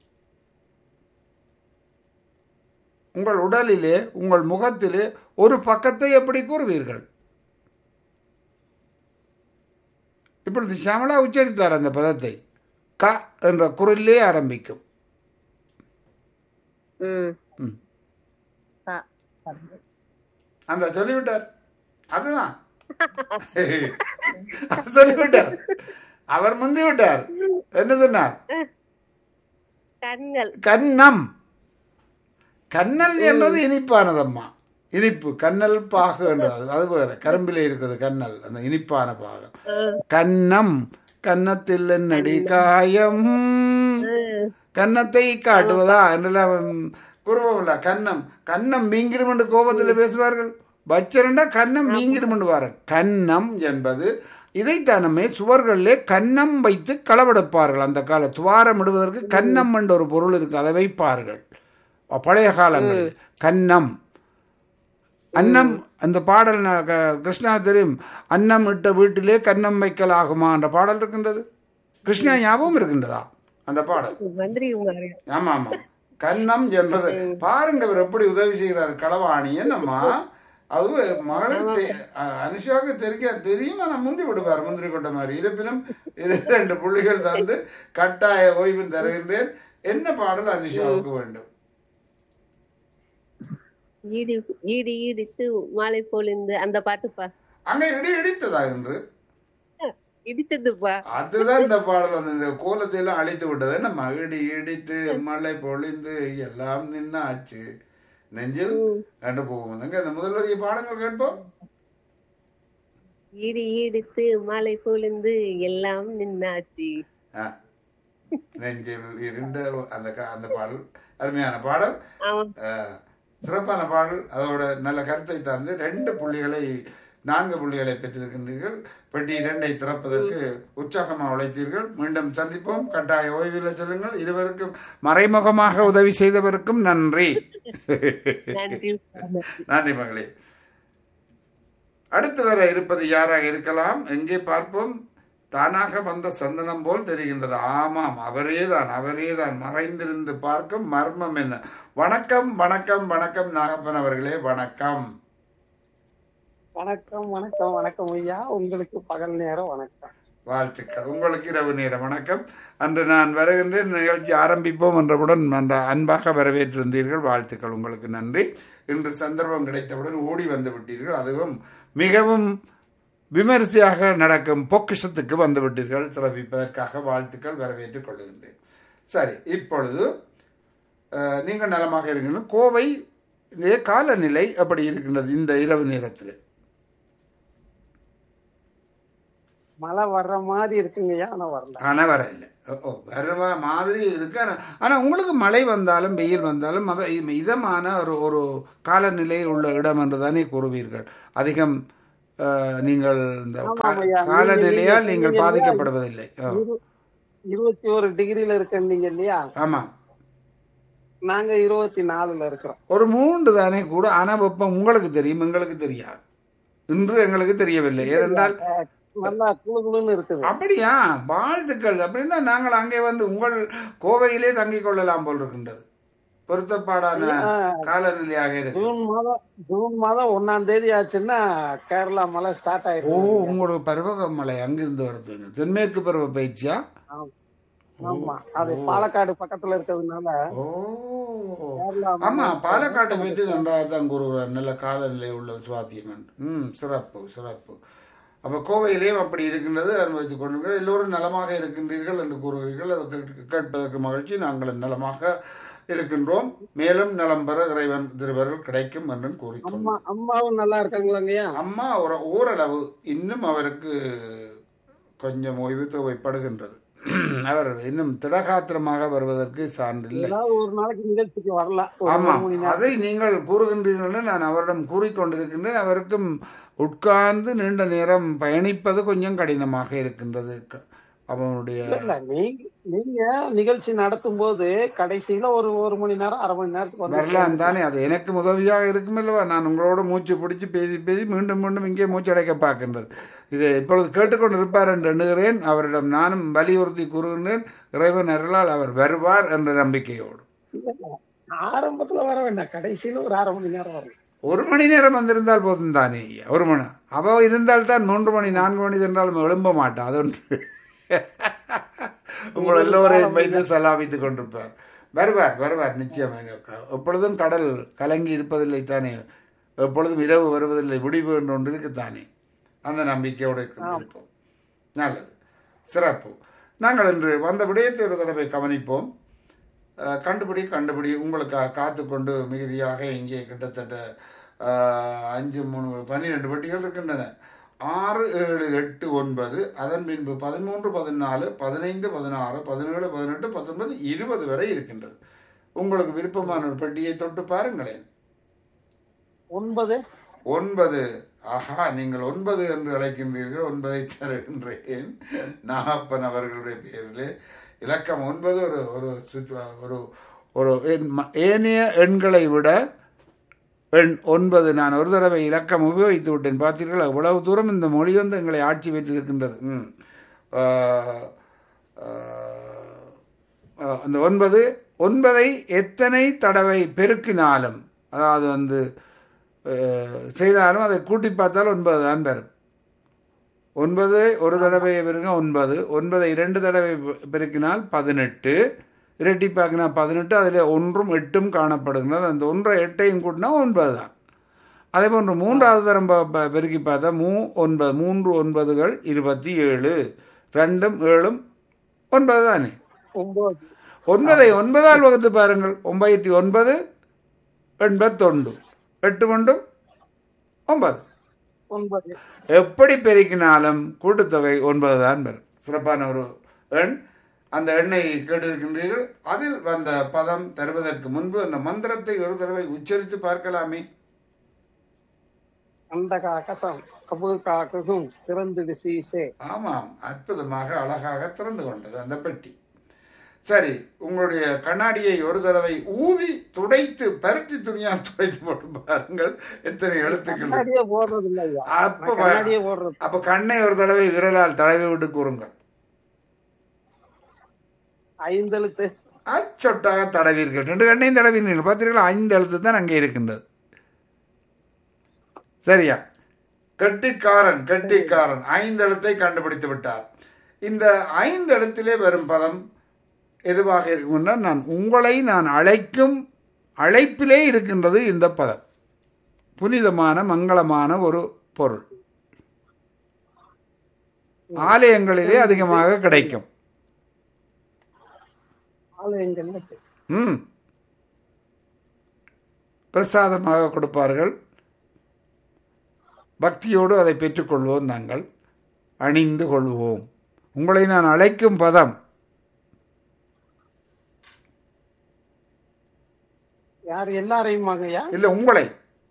உங்கள் உடலிலே உங்கள் முகத்திலே ஒரு பக்கத்தை எப்படி கூறுவீர்கள் இப்பொழுது ஷியாமலா உச்சரித்தார் அந்த பதத்தை க என்ற குரலிலே ஆரம்பிக்கும்
ம்
ம்.
பா
அந்த சொல்லிவிட்டார் அதுதான் அவர் சொல்லிவிட்டார் அவர் முந்தி விட்டார் என்ன சொன்னார்
கண்கள்
கன்னம் கண்ணல் என்றது இனிப்பானதம்மா இனிப்பு கண்ணல் பாகு என்றது அது வேற கரும்பிலே இருக்கிறது கண்ணல் அந்த இனிப்பான பாகம் கன்னம் கன்னத்தில் என்னடி காயம் கன்னத்தை காட்டுவதா என்றெல்லாம் கூறுவோம்ல கன்னம் கன்னம் மீங்கிடும் என்று கோபத்தில் பேசுவார்கள் பச்சரண்டா கன்னம் மீங்கிடும் என்றுவார் கன்னம் என்பது இதைத்தானமே சுவர்களிலே கன்னம் வைத்து களவெடுப்பார்கள் அந்த கால துவாரம் இடுவதற்கு கன்னம் என்ற ஒரு பொருள் இருக்கு அதை வைப்பார்கள் பழைய காலங்களில் கன்னம் அன்னம் அந்த பாடல் ந- க- கிருஷ்ணா தெரியும் அன்னம் இட்ட வீட்டிலே கன்னம் வைக்கலாகுமா என்ற பாடல் இருக்கின்றது கிருஷ்ணா ஞாபகம் இருக்கின்றதா அந்த பாடல்
மந்திரி குமாரி
ஆமா ஆமா கன்னம் என்பது பாருங்க இவர் எப்படி உதவி செய்கிறார் களவாணி என்னம்மா அது மகளுக்கு தெ- அஹ் அனுஷாவுக்கு தெரிக்க தெரியும் ஆனா முந்தி விடுவார் முந்திரி கொட்ட மாதிரி இருப்பினும் இரு- ரெண்டு புள்ளிகள் தந்து கட்டாய ஓய்வும் தருகின்றேன் என்ன பாடல் அனுஷாவுக்கு வேண்டும்
ஈடி ஈடி ஈடித்து மாலை பொழிந்து அந்த பாட்டுப்பா
அங்க இடி இடித்ததா என்று
இடித்ததுப்பா
அதுதான் இந்த பாடல் வந்து இந்த கோலத்தை எல்லாம் அழித்து விட்டது என்ன மகிடி இடித்து மழை பொழிந்து எல்லாம் நின்னாச்சு நெஞ்சில் கண்டு போகும் அங்க இந்த முதல் வரிய பாடங்கள் கேட்போம்
ஈடி ஈடித்து மாலை பொழிந்து எல்லாம் நின்னாச்சு
ஆ. நெஞ்சில் இருந்த அந்த கா- அந்த பாடல் அருமையான பாடல்
அவன்
ஆ, சிறப்பான பாடல் அதோட நல்ல கருத்தை தந்து ரெண்டு புள்ளிகளை நான்கு புள்ளிகளை பெற்றிருக்கின்றீர்கள் பெட்டி இரண்டை திறப்பதற்கு உற்சாகமாக உழைத்தீர்கள் மீண்டும் சந்திப்போம் கட்டாய ஓய்வில் செல்லுங்கள் இருவருக்கும் மறைமுகமாக உதவி செய்தவருக்கும் நன்றி
நன்றி
நன்றி மகளே அடுத்து வர இருப்பது யாராக இருக்கலாம் எங்கே பார்ப்போம் தானாக வந்த சந்தனம் போல் தெரிகின்றது ஆமாம் அவரே தான் அவரே தான் மறைந்திருந்து பார்க்கும் மர்மம் என்ன வணக்கம் வணக்கம் வணக்கம் நாகப்பன் அவர்களே வணக்கம்
வணக்கம் வணக்கம் வணக்கம் ஐயா உங்களுக்கு பகல் நேரம் வணக்கம்
வாழ்த்துக்கள் உங்களுக்கு இரவு நேர வணக்கம் அன்று நான் வருகின்றேன் நிகழ்ச்சி ஆரம்பிப்போம் என்றவுடன் அந்த அன்பாக வரவேற்றிருந்தீர்கள் வாழ்த்துக்கள் உங்களுக்கு நன்றி இன்று சந்தர்ப்பம் கிடைத்தவுடன் ஓடி வந்து விட்டீர்கள் அதுவும் மிகவும் விமரிசையாக நடக்கும் பொக்கிஷத்துக்கு வந்து விட்டீர்கள் சிறப்பிப்பதற்காக வாழ்த்துக்கள் வரவேற்றுக் கொள்கின்றேன் சரி இப்பொழுது அஹ், நீங்கள் நலமாக இருக்கின்ற கோவை காலநிலை அப்படி இருக்கின்றது இந்த இரவு நேரத்தில்
மழை வர்ற மாதிரி இருக்குங்கய்யா ஆனா வரல
ஆனா வர இல்லை ஓ, ஓ வர மா- மாதிரி இருக்கு ஆனா ஆனா உங்களுக்கு மழை வந்தாலும் வெயில் வந்தாலும் மத இதமான ஒரு ஒரு காலநிலை உள்ள இடம் என்று தானே கூறுவீர்கள் அதிகம் அஹ், நீங்கள் இந்த கா-
ஆமாம்யா. நீங்க-
காலநிலையால்
நீங்க
நீங்கள்
சொன்னீங்க
பாதிக்கப்படுவதில்லை ஓ,
இரு- இருபத்தி ஒரு டிகிரில இருக்கீங்க இல்லையா
ஆமா
நாங்க இருபத்தி நாலுல இருக்கிறோம்
ஒரு மூன்று தானே கூட ஆனா வெப்பம் உங்களுக்கு தெரியும் எங்களுக்கு தெரியாது இன்று எங்களுக்கு தெரியவில்லை ஏனென்றால்
அஹ், நல்லா குளு குளுன்னு இருக்குது
அப்படியா வாழ்த்துக்கள் அப்படின்னா நாங்கள் அங்கே வந்து உங்கள் கோவையிலே தங்கிக் கொள்ளலாம் போல் இருக்கின்றது பொருத்தப்பாடான காலநிலையாக இருக்கு
ஜூன் மாதம் ஜூன் மாதம் ஒன்னாம் தேதி ஆச்சுன்னா கேரளா மழை ஸ்டார்ட்
ஓ
ஆயிருக்கு
உங்களுக்கு பருவக மலை அங்கிருந்து வருது தென்மேற்கு பருவ பயிற்சியா
ஆமா அது பாலக்காடு பக்கத்துல இருக்கிறதுனால
ஓ
கேரளா
ஆமா பாலக்காட்டை பற்றி நன்றாக தான் கூறுகிறார் நல்ல காலநிலை உள்ளது சுவாத்தியம் என்று. ம் சிறப்பு சிறப்பு அப்போ கோவையிலேயும் அப்படி இருக்கின்றது அனுபவித்துக் கொண்டிருக்கிறோம் எல்லோரும் நலமாக இருக்கின்றீர்கள் என்று கூறுகிறீர்கள் அதை கேட்க- கேட்பதற்கு மகிழ்ச்சி நாங்கள் நலமாக இருக்கின்றோம் மேலும் நலம் பெற இறைவன் திருவருள் கிடைக்கும் என்று கூறிக்கொண்டோம்
அம்மா அம்மாவும் நல்லா இருக்காங்களாங்கய்யா
அம்மா ஒரு ஓரளவு இன்னும் அவருக்கு கொஞ்சம் ஓய்வு தேவைப்படுகின்றது அவர் இன்னும் திடகாத்திரமாக வருவதற்கு சான்றில்லை
ஏதாவது ஒரு நாளைக்கு நிகழ்ச்சிக்கு வரல ஒரு
ஆமாம்
ஒரு மணி நேரம்
அதை நீங்கள் கூறுகின்றீர்கள் என்று நான் அவரிடம் கூறிக்கொண்டிருக்கின்றேன் அவருக்கும் உட்கார்ந்து நீண்ட நேரம் பயணிப்பது கொஞ்சம் கடினமாக இருக்கின்றது க- அவனுடைய
இல்ல நீங்க நீங்க நிகழ்ச்சி நடத்தும் போது கடைசியில ஒரு ஒரு மணி நேரம் அரை மணி நேரத்துக்கு வந்து
வரலாம் தானே அது எனக்கு உதவியாக இருக்கும் அல்லவா நான் உங்களோட மூச்சு பிடிச்சி பேசி பேசி மீண்டும் மீண்டும் இங்கே மூச்சு அடைக்க பார்க்கின்றது இதை இப்பொழுது கேட்டுக்கொண்டு இருப்பார் என்று எண்ணுகிறேன் அவரிடம் நானும் வலியுறுத்தி கூறுகின்றேன் இறைவன் அருளால் அவர் வருவார் என்ற நம்பிக்கையோடு
சேர்ந்து- ஆரம்பத்துல வர வேண்டாம் கடைசியில ஒரு அரை மணி நேரம் வரும்
ஒரு மணி நேரம் வந்திருந்தால் போதும் தானே ஐயா ஒரு மணி அவ இருந்தால் தான் மூன்று மணி நான்கு மணி என்றாலும் எழும்ப மாட்டான் அது ஒன்று உங்கள் எல்லோரையும் வைத்து சலாபித்துக் கொண்டிருப்பார் வருவார் வருவார் நிச்சயமாக எப்பொழுதும் கடல் கலங்கி இருப்பதில்லை தானே எப்பொழுதும் இரவு வருவதில்லை விடிவு என்று ஒன்று இருக்குத்தானே அந்த நம்பிக்கையோடு இருப்போம் நல்லது சிறப்பு நாங்கள் இன்று வந்த விடயத்தை ஒரு தடவை கவனிப்போம் அஹ், கண்டுபிடி கண்டுபிடி உங்களுக்காக காத்து கொண்டு மிகுதியாக இங்கே கிட்டத்தட்ட அஹ், அஞ்சு மூணு பன்னிரெண்டு பெட்டிகள் இருக்கின்றன ஆறு ஏழு எட்டு ஒன்பது அதன் பின்பு பதிமூன்று பதினாலு பதினைந்து பதினாறு பதினேழு பதினெட்டு பத்தொன்பது இருபது வரை இருக்கின்றது உங்களுக்கு விருப்பமான ஒரு பெட்டியை தொட்டு பாருங்களேன்
ஒன்பது
ஒன்பது ஆஹா நீங்கள் ஒன்பது என்று அழைக்கின்றீர்கள் ஒன்பதை தருகின்றேன் நாகப்பன் அவர்களுடைய பெயரிலே இலக்கம் ஒன்பது ஒரு ஒரு சுற்று- ஒரு ஒரு எண் ம- ஏனைய எண்களை விட எண் ஒன்பது நான் ஒரு தடவை இலக்கம் உபயோகித்து விட்டேன் பார்த்தீர்கள் அவ்வளவு தூரம் இந்த மொழி வந்து எங்களை ஆட்சி பெற்றிருக்கின்றது ம் ஆஹ், ஆஹ், ஆஹ், அந்த ஒன்பது ஒன்பதை எத்தனை தடவை பெருக்கினாலும் அதாவது வந்து அஹ், செய்தாலும் அதை கூட்டி பார்த்தால் ஒன்பது தான் பெறும் ஒன்பது ஒரு தடவை பெருங்க ஒன்பது ஒன்பதை இரண்டு தடவை பெ- பெருக்கினால் பதினெட்டு இரட்டிப்பாக்கினா பதினெட்டு அதில் ஒன்றும் எட்டும் காணப்படுகிறது அந்த ஒன்றை எட்டையும் கூட்டினா ஒன்பது தான் அதே போன்று மூன்றாவது தரம் ப- ப- பெருக்கி பார்த்தா மூ ஒன்பது மூன்று ஒன்பதுகள் இருபத்தி ஏழு ரெண்டும் ஏழும் ஒன்பது தானே
ஒன்பது
ஒன்பதை ஒன்பதால் வகுத்து பாருங்கள் ஒன்பத்தி ஒன்பது எண்பத்தொண்டு எட்டு ஒன்றும் ஒன்பது
ஒன்பது
எப்படி பெருக்கினாலும் கூட்டுத்தொகை ஒன்பது தான் பெறும் சிறப்பான ஒரு எண் அந்த எண்ணை கேட்டிருக்கின்றீர்கள் அதில் வந்த பதம் தருவதற்கு முன்பு அந்த மந்திரத்தை ஒரு தடவை உச்சரித்து பார்க்கலாமே
அந்த கசம் கபு காக்கும் திறந்துடு சீசே
ஆமாம் அற்புதமாக அழகாக திறந்து கொண்டது அந்த பெட்டி சரி உங்களுடைய கண்ணாடியை ஒரு தடவை ஊதி துடைத்து பருத்தி துணியால் துடைத்து போட்டு பாருங்கள் எத்தனை எழுத்துக்கள் இருக்கு.
கண்ணாடியே போடுறது இல்லை ஐயா
அப்ப
நான் கண்ணாடியே போடுறது
அப்ப கண்ணை ஒரு தடவை விரலால் தடவி விட்டு கூறுங்கள்
ஐந்தெழுத்து
அச்சொட்டாக தடவீர்கள் ரெண்டு கண்ணையும் தடவினீர்கள் பார்த்தீர்களா ஐந்து எழுத்து தான் அங்கே இருக்கின்றது சரியா கெட்டிக்காரன் கெட்டிக்காரன் ஐந்து எழுத்தை கண்டுபிடித்து விட்டார் இந்த ஐந்து எழுத்திலே வரும் பதம் எதுவாக இருக்கும்னா நான் உங்களை நான் அழைக்கும் அழைப்பிலே இருக்கின்றது இந்த பதம் புனிதமான மங்களமான ஒரு பொருள் ஆலயங்களிலே அதிகமாக கிடைக்கும்
ஆலயங்கள்ல
ம் பிரசாதமாக கொடுப்பார்கள் பக்தியோடு அதை பெற்றுக்கொள்வோம் நாங்கள் அணிந்து கொள்வோம் உங்களை நான் அழைக்கும் பதம்
யார் எல்லாரையும் ஐயா
இல்லை உங்களை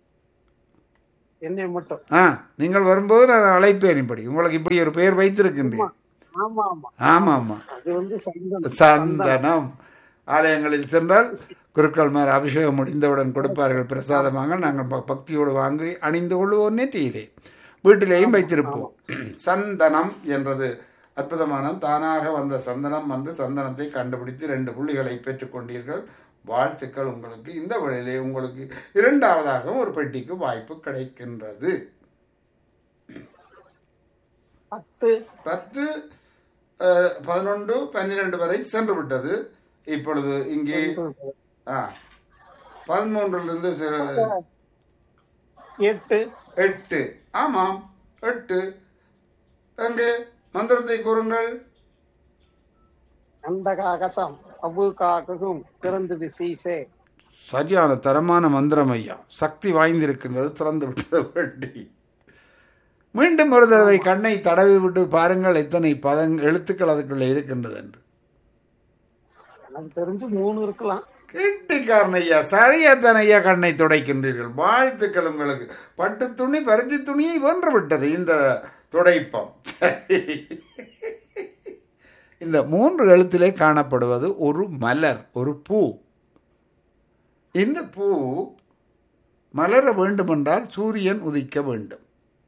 என்னை மட்டும்
ஆ நீங்கள் வரும்போது நான் அழைப்பேன் இப்படி உங்களுக்கு இப்படி ஒரு பெயர் வைத்திருக்கின்றேன்
ஆமா ஆமா
ஆமா ஆமா
அது வந்து சந்தனம்
சந்தனம் ஆலயங்களில் சென்றால் குருக்கள் மேல் அபிஷேகம் முடிந்தவுடன் கொடுப்பார்கள் பிரசாதமாக நாங்கள் ப- பக்தியோடு வாங்கி அணிந்து கொள்வோம் நெற்றியிலே வீட்டிலேயும் வைத்திருப்போம் சந்தனம் என்றது அற்புதமான தானாக வந்த சந்தனம் வந்து சந்தனத்தை கண்டுபிடித்து ரெண்டு புள்ளிகளை பெற்றுக்கொண்டீர்கள் வாழ்த்துக்கள் உங்களுக்கு இந்த வழியிலே உங்களுக்கு இரண்டாவதாக ஒரு பெட்டிக்கு வாய்ப்பு கிடைக்கின்றது
பத்து
பத்து அஹ், பதினொன்று பன்னிரண்டு வரை சென்று விட்டது இப்பொழுது இங்கே ஆ பதிமூன்றிலிருந்து சிறு
எட்டு
எட்டு ஆமாம் எட்டு எங்கே மந்திரத்தை கூறுங்கள்
அந்த காகசம் அபு காகும் திறந்தது சீசே
சரியான தரமான மந்திரம் ஐயா சக்தி வாய்ந்திருக்கின்றது திறந்து விட்டது வெட்டி மீண்டும் ஒரு தடவை கண்ணை தடவி விட்டு பாருங்கள் எத்தனை பதங் எழுத்துக்கள் அதுக்குள்ள இருக்கின்றது என்று
எனக்கு தெரிஞ்சு மூணு இருக்கலாம்
கெட்டிக்காரன் ஐயா சரியாத்தான் ஐயா கண்ணை துடைக்கின்றீர்கள் வாழ்த்துக்கள் உங்களுக்கு பட்டு துணி பருத்தி துணியை வென்று விட்டது இந்த துடைப்பம் சரி இந்த மூன்று எழுத்திலே காணப்படுவது ஒரு மலர் ஒரு பூ இந்த பூ மலர வேண்டுமென்றால் சூரியன் உதிக்க வேண்டும்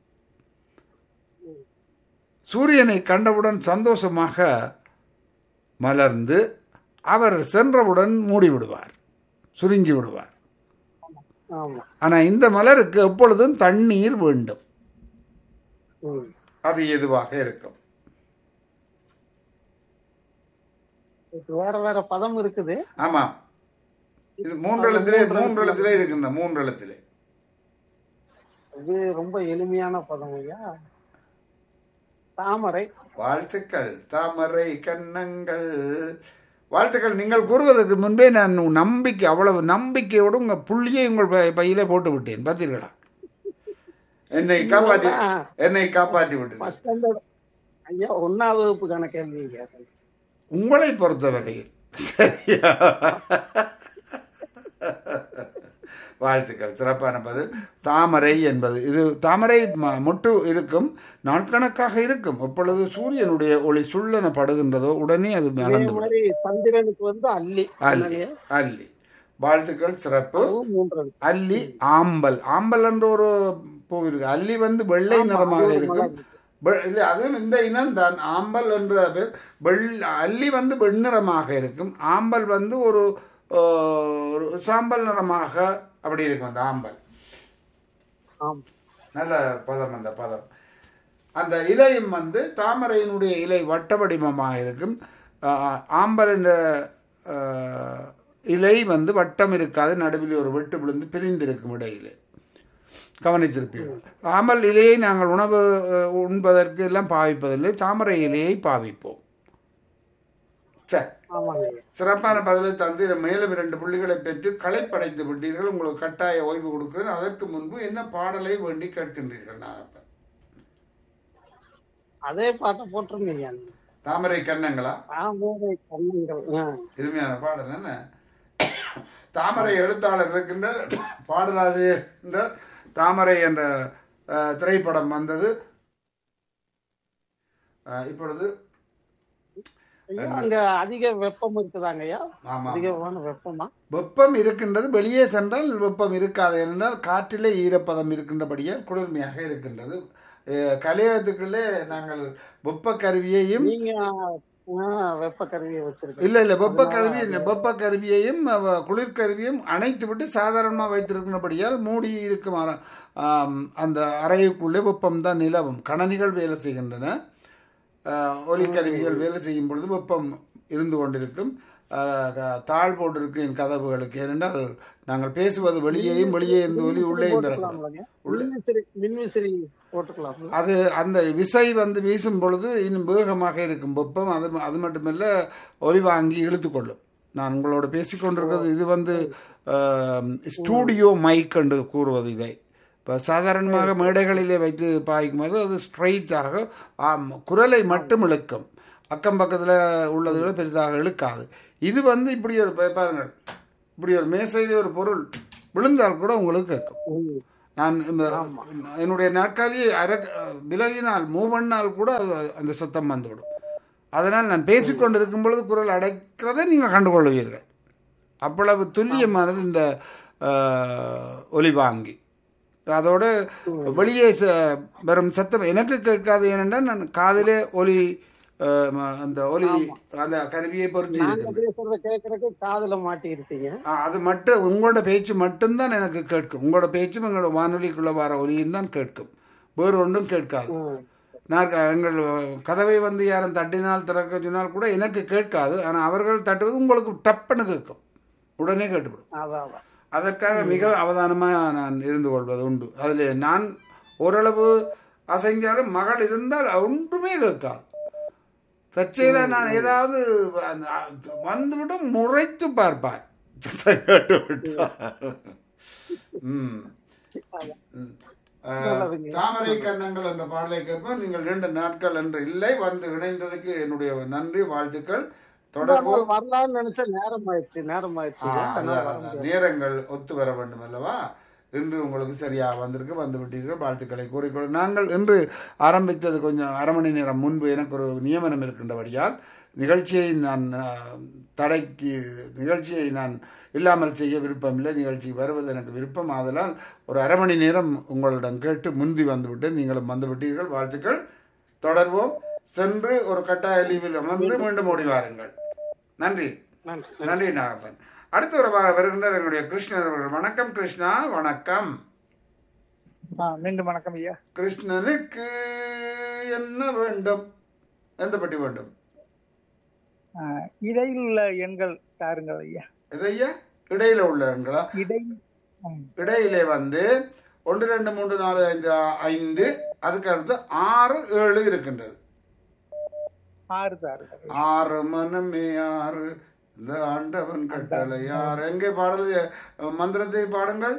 சூரியனை கண்டவுடன் சந்தோஷமாக மலர்ந்து அவர் சென்றவுடன் மூடிவிடுவார் சுருங்கி விடுவார்
ஆமா
ஆனால் இந்த மலருக்கு எப்பொழுதும் தண்ணீர் வேண்டும்
ம்.
அது எதுவாக இருக்கும்
இதுக்கு வேற வேற பதம் இருக்குது
ஆமாம் இது மூன்று எழுத்திலே மூன்று எழுத்திலே இருக்கின்ற மூன்று எழுத்திலே
இது ரொம்ப எளிமையான பதம் ஐயா தாமரை
வாழ்த்துக்கள் தாமரை கண்ணங்கள் வாழ்த்துக்கள் நீங்கள் கூறுவதற்கு முன்பே நான் நம்பிக்கை அவ்வளவு நம்பிக்கையோடு உங்கள் புள்ளியை உங்கள் பை- பையிலே போட்டு விட்டேன் பார்த்தீர்களா என்னை காப்பாற்றி என்னை காப்பாற்றி விட்டேன்
ஃபர்ஸ்ட் ஸ்டாண்டர்ட் ஐயா ஒன்னாவது வகுப்புக்கான கேள்வி கேட்டேன்
உங்களை பொறுத்தவரையில் சரியா வாழ்த்துக்கள் சிறப்பான பதில் தாமரை என்பது இது தாமரை ம- மொட்டு இருக்கும் நாட்கணக்காக இருக்கும் எப்பொழுது சூரியனுடைய ஒளி சுள்ளென படுகின்றதோ உடனே அது
அதே
மலர்ந்து விடும்
மாதிரி சந்திரனுக்கு வந்து அல்லி
அல்லி அல்லி வாழ்த்துக்கள் சிறப்பு
அதுவும் மூன்றது
அல்லி ஆம்பல் ஆம்பல் என்ற ஒரு பூ இருக்கு அல்லி வந்து வெள்ளை நிறமாக இருக்கும் வெ- இல்லை அதுவும் இந்த இனம் தான் ஆம்பல் என்ற பேர் வெள் அல்லி வந்து வெண்ணிறமாக இருக்கும் ஆம்பல் வந்து ஒரு ஆஹ், ஒரு சாம்பல் நிறமாக அப்படி இருக்கும் அந்த ஆம்பல்
ஆம்
நல்ல பதம் அந்த பதம் அந்த இலையும் வந்து தாமரையினுடைய இலை வட்ட வடிவமாக இருக்கும் ஆஹ், ஆம்பல் என்ற ஆஹ், இலை வந்து வட்டம் இருக்காது நடுவில் ஒரு வெட்டு விழுந்து பிரிந்திருக்கும் இடையிலே கவனிச்சிருப்பீர்கள் ஆம்பல் இலையை நாங்கள் உணவு அஹ், உண்பதற்கு எல்லாம் பாவிப்பதில்லை தாமரை இலையை பாவிப்போம் சரி
ஆமாங்க ஐயா
சிறப்பான பதிலை தந்து மேலும் இரண்டு புள்ளிகளை பெற்று களைப்படைத்து விட்டீர்கள் உங்களுக்கு கட்டாய ஓய்வு கொடுக்கிறேன் அதற்கு முன்பு என்ன பாடலை வேண்டி கேட்கின்றீர்கள் நாகப்பன்
அதே பாட்டை போட்டிருந்தீங்க நீங்க.
தாமரை கண்ணங்களா
தாமரை கண்ணுங்கள் ஆ.
இனிமையான பாடல் என்ன தாமரை எழுத்தாளர் இருக்கின்ற பாடலாசிரியர் என்ற தாமரை என்ற அஹ், திரைப்படம் வந்தது அஹ், இப்பொழுது
ஐயா அங்க அதிக வெப்பம் இருக்குதாங்க ஐயா
ஆமாம்
அதிகமான வெப்பமா
வெப்பம் இருக்கின்றது வெளியே சென்றால் வெப்பம் இருக்காது என்றால் காற்றிலே ஈரப்பதம் இருக்கின்றபடியால் குளிர்மையாக இருக்கின்றது அஹ், கலையகத்துக்குள்ளே நாங்கள் வெப்ப கருவியையும்
நீங்க ஆ, வெப்ப கருவியை வச்சிருக்கீங்க
இல்லை இல்லை வெப்ப கருவி வெப்ப கருவியையும் அவ- குளிர்கருவியும் அணைத்து விட்டு சாதாரணமாக வைத்திருக்கிறபடியால் மூடி இருக்கும் அற- ஆம், அந்த அறைக்குள்ளே வெப்பம் தான் நிலவும் கணனிகள் வேலை செய்கின்றன ஆஹ், ஒலிக்கருவிகள் வேலை செய்யும் பொழுது வெப்பம் இருந்து கொண்டிருக்கும் ஆஹ், க- தாழ் போட்டிருக்கும் என் கதவுகளுக்கு ஏனென்றால் நாங்கள் பேசுவது வெளியேயும் வெளியே இருந்து ஒலி உள்ளேயும் பெறக்கூடாது
போட்டுக்கலாம்லங்க மின்விசிறி மின்விசிறி போட்டுக்கலாம்
அது அந்த விசை வந்து வீசும் பொழுது இன்னும் வேகமாக இருக்கும் வெப்பம் அது அது மட்டுமல்ல ஒலி வாங்கி இழுத்துக்கொள்ளும் நான் உங்களோட பேசிக்கொண்டிருக்கிறது இது வந்து ஆம், ஸ்டூடியோ மைக் என்று கூறுவது இதை இப்போ சாதாரணமாக மேடைகளிலே வைத்து பாய்க்கும் போது அது ஸ்ட்ரைட்டாக ஆம், குரலை மட்டும் இழுக்கும் அக்கம் பக்கத்தில் உள்ளதுகளை பெரிதாக இழுக்காது இது வந்து இப்படி ஒரு பா- பாருங்கள் இப்படி ஒரு மேசையிலே ஒரு பொருள் விழுந்தால் கூட உங்களுக்கு கேட்கும்
ம்.
நான் இந்த என்னுடைய நாற்காலியை அர விலகினால் மூவ் பண்ணால் கூட அது- அந்த சத்தம் வந்துவிடும் அதனால் நான் பேசிக்கொண்டிருக்கும் பொழுது குரல் அடைக்கிறதை நீங்கள் கண்டுகொள்வீர்கள் அவ்வளவு துல்லியமானது இந்த ஆஹ், ஒலிவாங்கி அதோட வெளியே ச- வரும் சத்தம் எனக்கு கேட்காது ஏனென்றால் நான் காதிலே ஒலி ஆஹ், ம- அந்த ஒலி அந்த கருவியை பொறுத்து
நாங்க
இருக்கிறது
பேசுறத கேட்கறதுக்கு காதுல மாட்டிருப்பீங்க
ஆ, அது மட்டும் உங்களோட பேச்சு மட்டும்தான் எனக்கு கேட்கும் உங்களோட பேச்சும் எங்களோட வானொலிக்குள்ள வர ஒலியும் தான் கேட்கும் வேறு ஒன்றும் கேட்காது
ம்.
நான் க- எங்கள் கதவை வந்து யாரும் தட்டினால் திறக்க சொன்னால் கூட எனக்கு கேட்காது ஆனால் அவர்கள் தட்டுவது உங்களுக்கு டப்புன்னு கேட்கும் உடனே கேட்டுவிடும்
அதான் அதான்.
அதற்காக மிக அவதானமாக நான் இருந்து கொள்வது உண்டு அதில் நான் ஓரளவு அசைஞ்சாலும் மகள் இருந்தால் ஒன்றுமே கேட்காது தற்செயலாக நான் ஏதாவது அந்த வந்துவிட்டு முறைத்து பார்ப்பார் சத்தம் கேட்டு விட்டார். ம் ம். அஹ், தாமரை கண்ணங்கள் என்ற பாடலை கேட்போம் நீங்கள் ரெண்டு நாட்கள் என்று இல்லை வந்து இணைந்ததுக்கு என்னுடைய நன்றி வாழ்த்துக்கள் தொடர்போம்
வரலாம்னு நினைச்ச நேரம் ஆயிடுச்சு நேரம் ஆயிடுச்சு
ஆ,
அதனால
அதான்,
வர
அதான்.
முடியாது.
நேரங்கள் ஒத்து வர வேண்டும் அல்லவா இன்று உங்களுக்கு சரியாக வந்திருக்கு வந்து விட்டீர்கள் வாழ்த்துக்களை கூறிக்கொள்ள நாங்கள் இன்று ஆரம்பித்தது கொஞ்சம் அரை மணி நேரம் முன்பு எனக்கு ஒரு நியமனம் இருக்கின்றபடியால் நிகழ்ச்சியை நான் ஆ, தடைக்கு நிகழ்ச்சியை நான் இல்லாமல் செய்ய விருப்பமில்லை நிகழ்ச்சி வருவது எனக்கு விருப்பம் ஆதலால் ஒரு அரை மணி நேரம் உங்களிடம் கேட்டு முந்தி வந்துவிட்டு நீங்களும் வந்து விட்டீர்கள் வாழ்த்துக்கள் தொடர்வோம் சென்று ஒரு கட்டாய லீவில் அமர்ந்து மீண்டும் ஓடி வாருங்கள் நன்றி
நன்றி.
நன்றி நாகப்பன் அடுத்த உறவாக வருகின்றார் எங்களுடைய கிருஷ்ணன் அவர்கள் வணக்கம் கிருஷ்ணா வணக்கம்
ஆ, மீண்டும் வணக்கம் ஐயா
கிருஷ்ணனுக்கு என்ன வேண்டும் எந்த பட்டி வேண்டும்
ஆ, இடையில் உள்ள எண்கள் தாருங்கள் ஐயா
இதையா இடையில உள்ள எண்களா
இடை ம்,
இடையிலே வந்து ஒன்று ரெண்டு மூன்று நாலு ஐந்து ஆ- ஐந்து அதுக்கு அடுத்து ஆறு ஏழு இருக்கின்றது
ஆறு தாருங்கள்
ஆறு மனமே ஆறு இந்த ஆண்டவன் கட்டளை ஆறு எங்கே பாடல் மந்திரத்தை பாடுங்கள்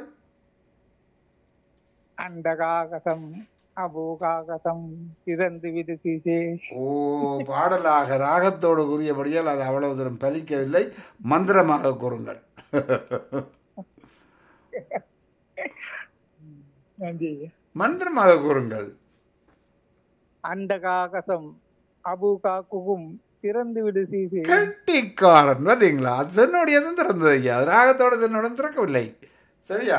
அண்டகாகசம் அபூகாகசம் திறந்து விடு சீசே
ஓ பாடலாக ராகத்தோடு கூறியபடியால் அது அவ்வளவு தூரம் பலிக்கவில்லை மந்திரமாக கூறுங்கள்
நன்றி ஐயா
மந்திரமாக கூறுங்கள்
அண்டகாகசம் அபூகா குகும் திறந்து விடு சீசே
கெட்டிக்காரன் பார்த்தீங்களா அது சென்னோடையதும் திறந்தது ஐயா அது ராகத்தோட சென்னோடும் திறக்கவில்லை சரியா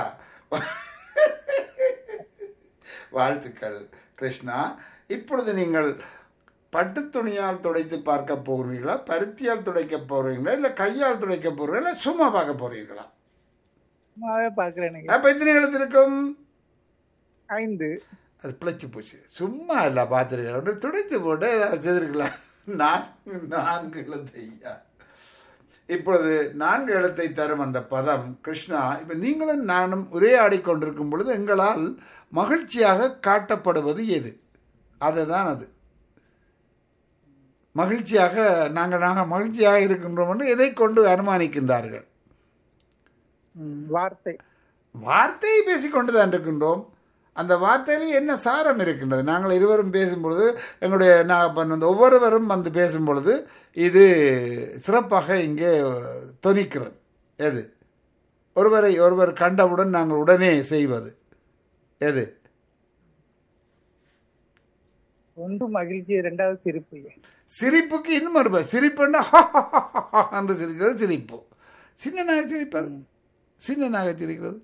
வாழ்த்துக்கள் கிருஷ்ணா இப்பொழுது நீங்கள் பட்டுத் துணியால் துடைத்து பார்க்க போகிறீர்களா பருத்தியால் துடைக்க போகிறீங்களா இல்லை கையால் துடைக்க போகிறீங்களா இல்லை சும்மா பார்க்க போகிறீர்களா
சும்மாவே பார்க்கிறேன் ஐயா.
அப்போ எத்தனை எழுத்து இருக்கும்
ஐந்து
அது பிழைச்சி போச்சு சும்மா இல்லை பார்த்துருக்கேன் துடைத்து போட்டு ஏதாவது செய்திருக்கலாம் நான்கு நான்கு எழுத்து ஐயா இப்பொழுது நான்கு எழுத்தை தரும் அந்த பதம் கிருஷ்ணா இப்போ நீங்களும் நானும் உரையாடி கொண்டிருக்கும் பொழுது எங்களால் மகிழ்ச்சியாக காட்டப்படுவது எது அதுதான் அது மகிழ்ச்சியாக நாங்கள் நாங்கள் மகிழ்ச்சியாக இருக்கின்றோம் என்று எதை கொண்டு அனுமானிக்கின்றார்கள்
ம், வார்த்தை
வார்த்தையை பேசிக்கொண்டு தான் இருக்கின்றோம் அந்த வார்த்தையில என்ன சாரம் இருக்கின்றது நாங்கள் இருவரும் பேசும்பொழுது எங்களுடைய நாகப்பன் வந்து ஒவ்வொருவரும் வந்து பேசும் பொழுது இது சிறப்பாக இங்கே தொனிக்கிறது எது ஒருவரை ஒருவர் கண்டவுடன் நாங்கள் உடனே செய்வது எது
ஒன்று மகிழ்ச்சி இரண்டாவது சிரிப்பு ஐயா.
சிரிப்புக்கு இன்னும் ஒரு பெயர். சிரிப்புன்னா என்று சிரிக்கிறது சிரிப்பு சின்னனாக சிரிப்பது சின்னனாக சிரிக்கிறது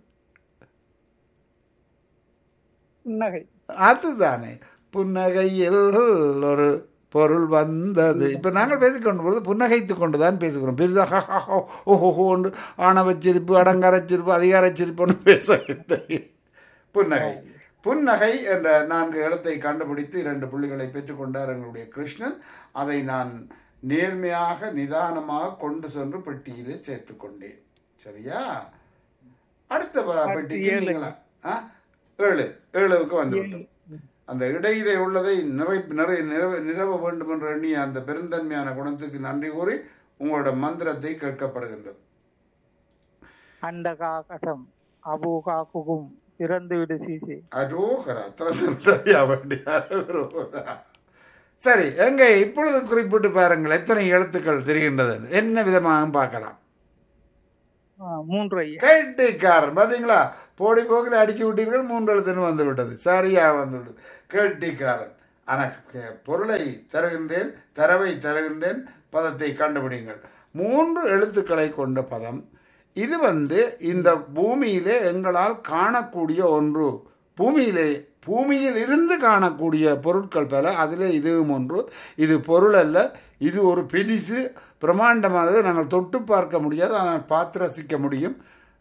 புன்னகை
அதுதானே புன்னகையில் ஒரு பொருள் வந்தது இப்போ நாங்கள் பேசிக்கொண்டு பொழுது புன்னகைத்து கொண்டு தான் பேசுகிறோம் பெரிதாக ஓஹோ ஒன்று ஆணவச்சிரிப்பு அடங்காரச்சிரிப்பு அதிகாரச்சிரிப்பு ஒன்று பேசவில்லை புன்னகை புன்னகை என்ற நான்கு எழுத்தை கண்டுபிடித்து இரண்டு புள்ளிகளை பெற்றுக்கொண்டார் எங்களுடைய கிருஷ்ணன் அதை நான் நேர்மையாக நிதானமாக கொண்டு சென்று பெட்டியிலே சேர்த்து கொண்டேன் சரியா அடுத்த ப- பெட்டிக்கு
ஏழு.
நீங்களா ஆ? ஏழு ஏழுவுக்கு வந்து விட்டோம் அந்த இடையிலே உள்ளதை நிறை நிறை நிறவ நிறவ வேண்டும் என்று எண்ணிய அந்த பெருந்தன்மையான குணத்துக்கு நன்றி கூறி உங்களோட மந்திரத்தை கேட்கப்படுகின்றது
அண்டகாகசம் அபூகா குகும் திறந்து விடு சிசி
அரோகரா திரசந்தையா வண்டியாரோகரா சரி எங்க இப்பொழுது குறிப்பிட்டு பாருங்கள் எத்தனை எழுத்துக்கள் தெரிகின்றது என்ன விதமாக பார்க்கலாம்
மூன்று ஐயா
கேட்டிக்காரன் பாத்தீங்களா போடி போக்கில் அடிச்சு விட்டீர்கள் மூன்று எழுத்துன்னு வந்து விட்டது சரியா வந்து விட்டது கேட்டிக்காரன் ஆனால் கே- பொருளை தருகின்றேன் தரவை தருகின்றேன் பதத்தை கண்டுபிடிங்கள் மூன்று எழுத்துக்களை கொண்ட பதம் இது வந்து இந்த பூமியிலே எங்களால் காணக்கூடிய ஒன்று பூமியிலே பூமியில் இருந்து காணக்கூடிய பொருட்கள் பல அதிலே இதுவும் ஒன்று இது பொருள் அல்ல இது ஒரு பெரிசு பிரம்மாண்டமானது நாங்கள் தொட்டு பார்க்க முடியாது ஆனால் பார்த்து ரசிக்க முடியும்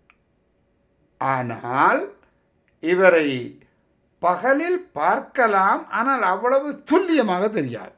ஆனால் இவரை பகலில் பார்க்கலாம் ஆனால் அவ்வளவு துல்லியமாக தெரியாது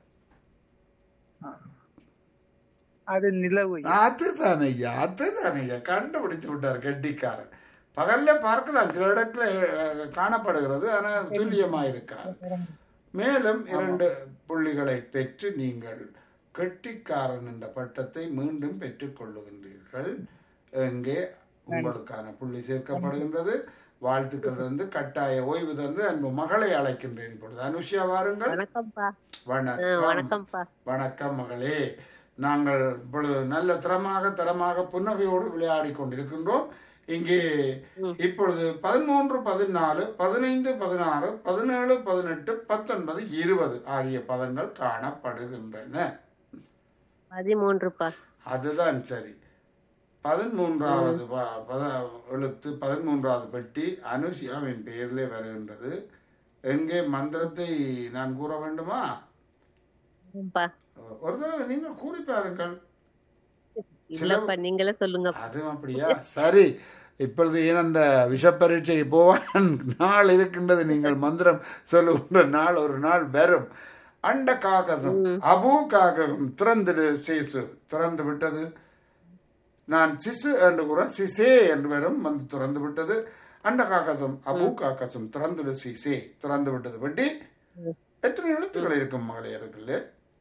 அது நிலவு ஐயா.
அதுதான் ஐயா அதுதான் ஐயா கண்டுபிடித்து விட்டார் கெட்டிக்காரன் பகல்ல பார்க்கலாம் சில இடத்துல அஹ், காணப்படுகிறது ஆனால் துல்லியமா இருக்காது மேலும் இரண்டு புள்ளிகளை பெற்று நீங்கள் கெட்டிக்காரன் என்ற பட்டத்தை மீண்டும் பெற்றுக் கொள்ளுகின்றீர்கள் இங்கே உங்களுக்கான புள்ளி சேர்க்கப்படுகின்றது வாழ்த்துக்கள் தந்து கட்டாய ஓய்வு தந்து அன்பு மகளை அழைக்கின்றேன் இப்பொழுது அனுஷியா வாருங்கள்
வணக்கம்ப்பா ஆ,
வணக்கம்
வணக்கம்ப்பா
வணக்கம் மகளே நாங்கள் இப்பொழுது நல்ல தரமாக தரமாக புன்னகையோடு விளையாடி கொண்டிருக்கின்றோம் இங்கே இப்பொழுது பதிமூன்று பதினாலு பதினைந்து பதினாறு பதினேழு பதினெட்டு பத்தொன்பது இருபது ஆகிய பதங்கள் காணப்படுகின்றன
பதிமூன்றுப்பா
அதுதான் சரி பதிமூன்றாவது ப- பத எழுத்து பதிமூன்றாவது பெட்டி அனுஷியாவின் பெயரிலே வருகின்றது எங்கே மந்திரத்தை நான் கூற வேண்டுமா
ஆமாப்பா.
ஒரு தடவை நீங்கள் கூறி பாருங்கள்
இல்லப்பா நீங்களே சொல்லுங்க
அது அப்படியா சரி இப்பொழுது ஏன் அந்த விஷப்பரீட்சை போவான் நாள் இருக்கின்றது நீங்கள் மந்திரம் சொல்லுகின்ற நாள் ஒரு நாள் வரும் அண்ட காகசம் அபு காகம் திறந்துடு சிசு திறந்து விட்டது நான் சிசு என்று கூற சிசே என்று வரும் வந்து திறந்து விட்டது அண்ட காக்கசம் அபு காக்கசம் திறந்துடு சிசே திறந்து விட்டது வட்டி எத்தனை எழுத்துக்கள் இருக்கும் மகளே அதுக்குள்ள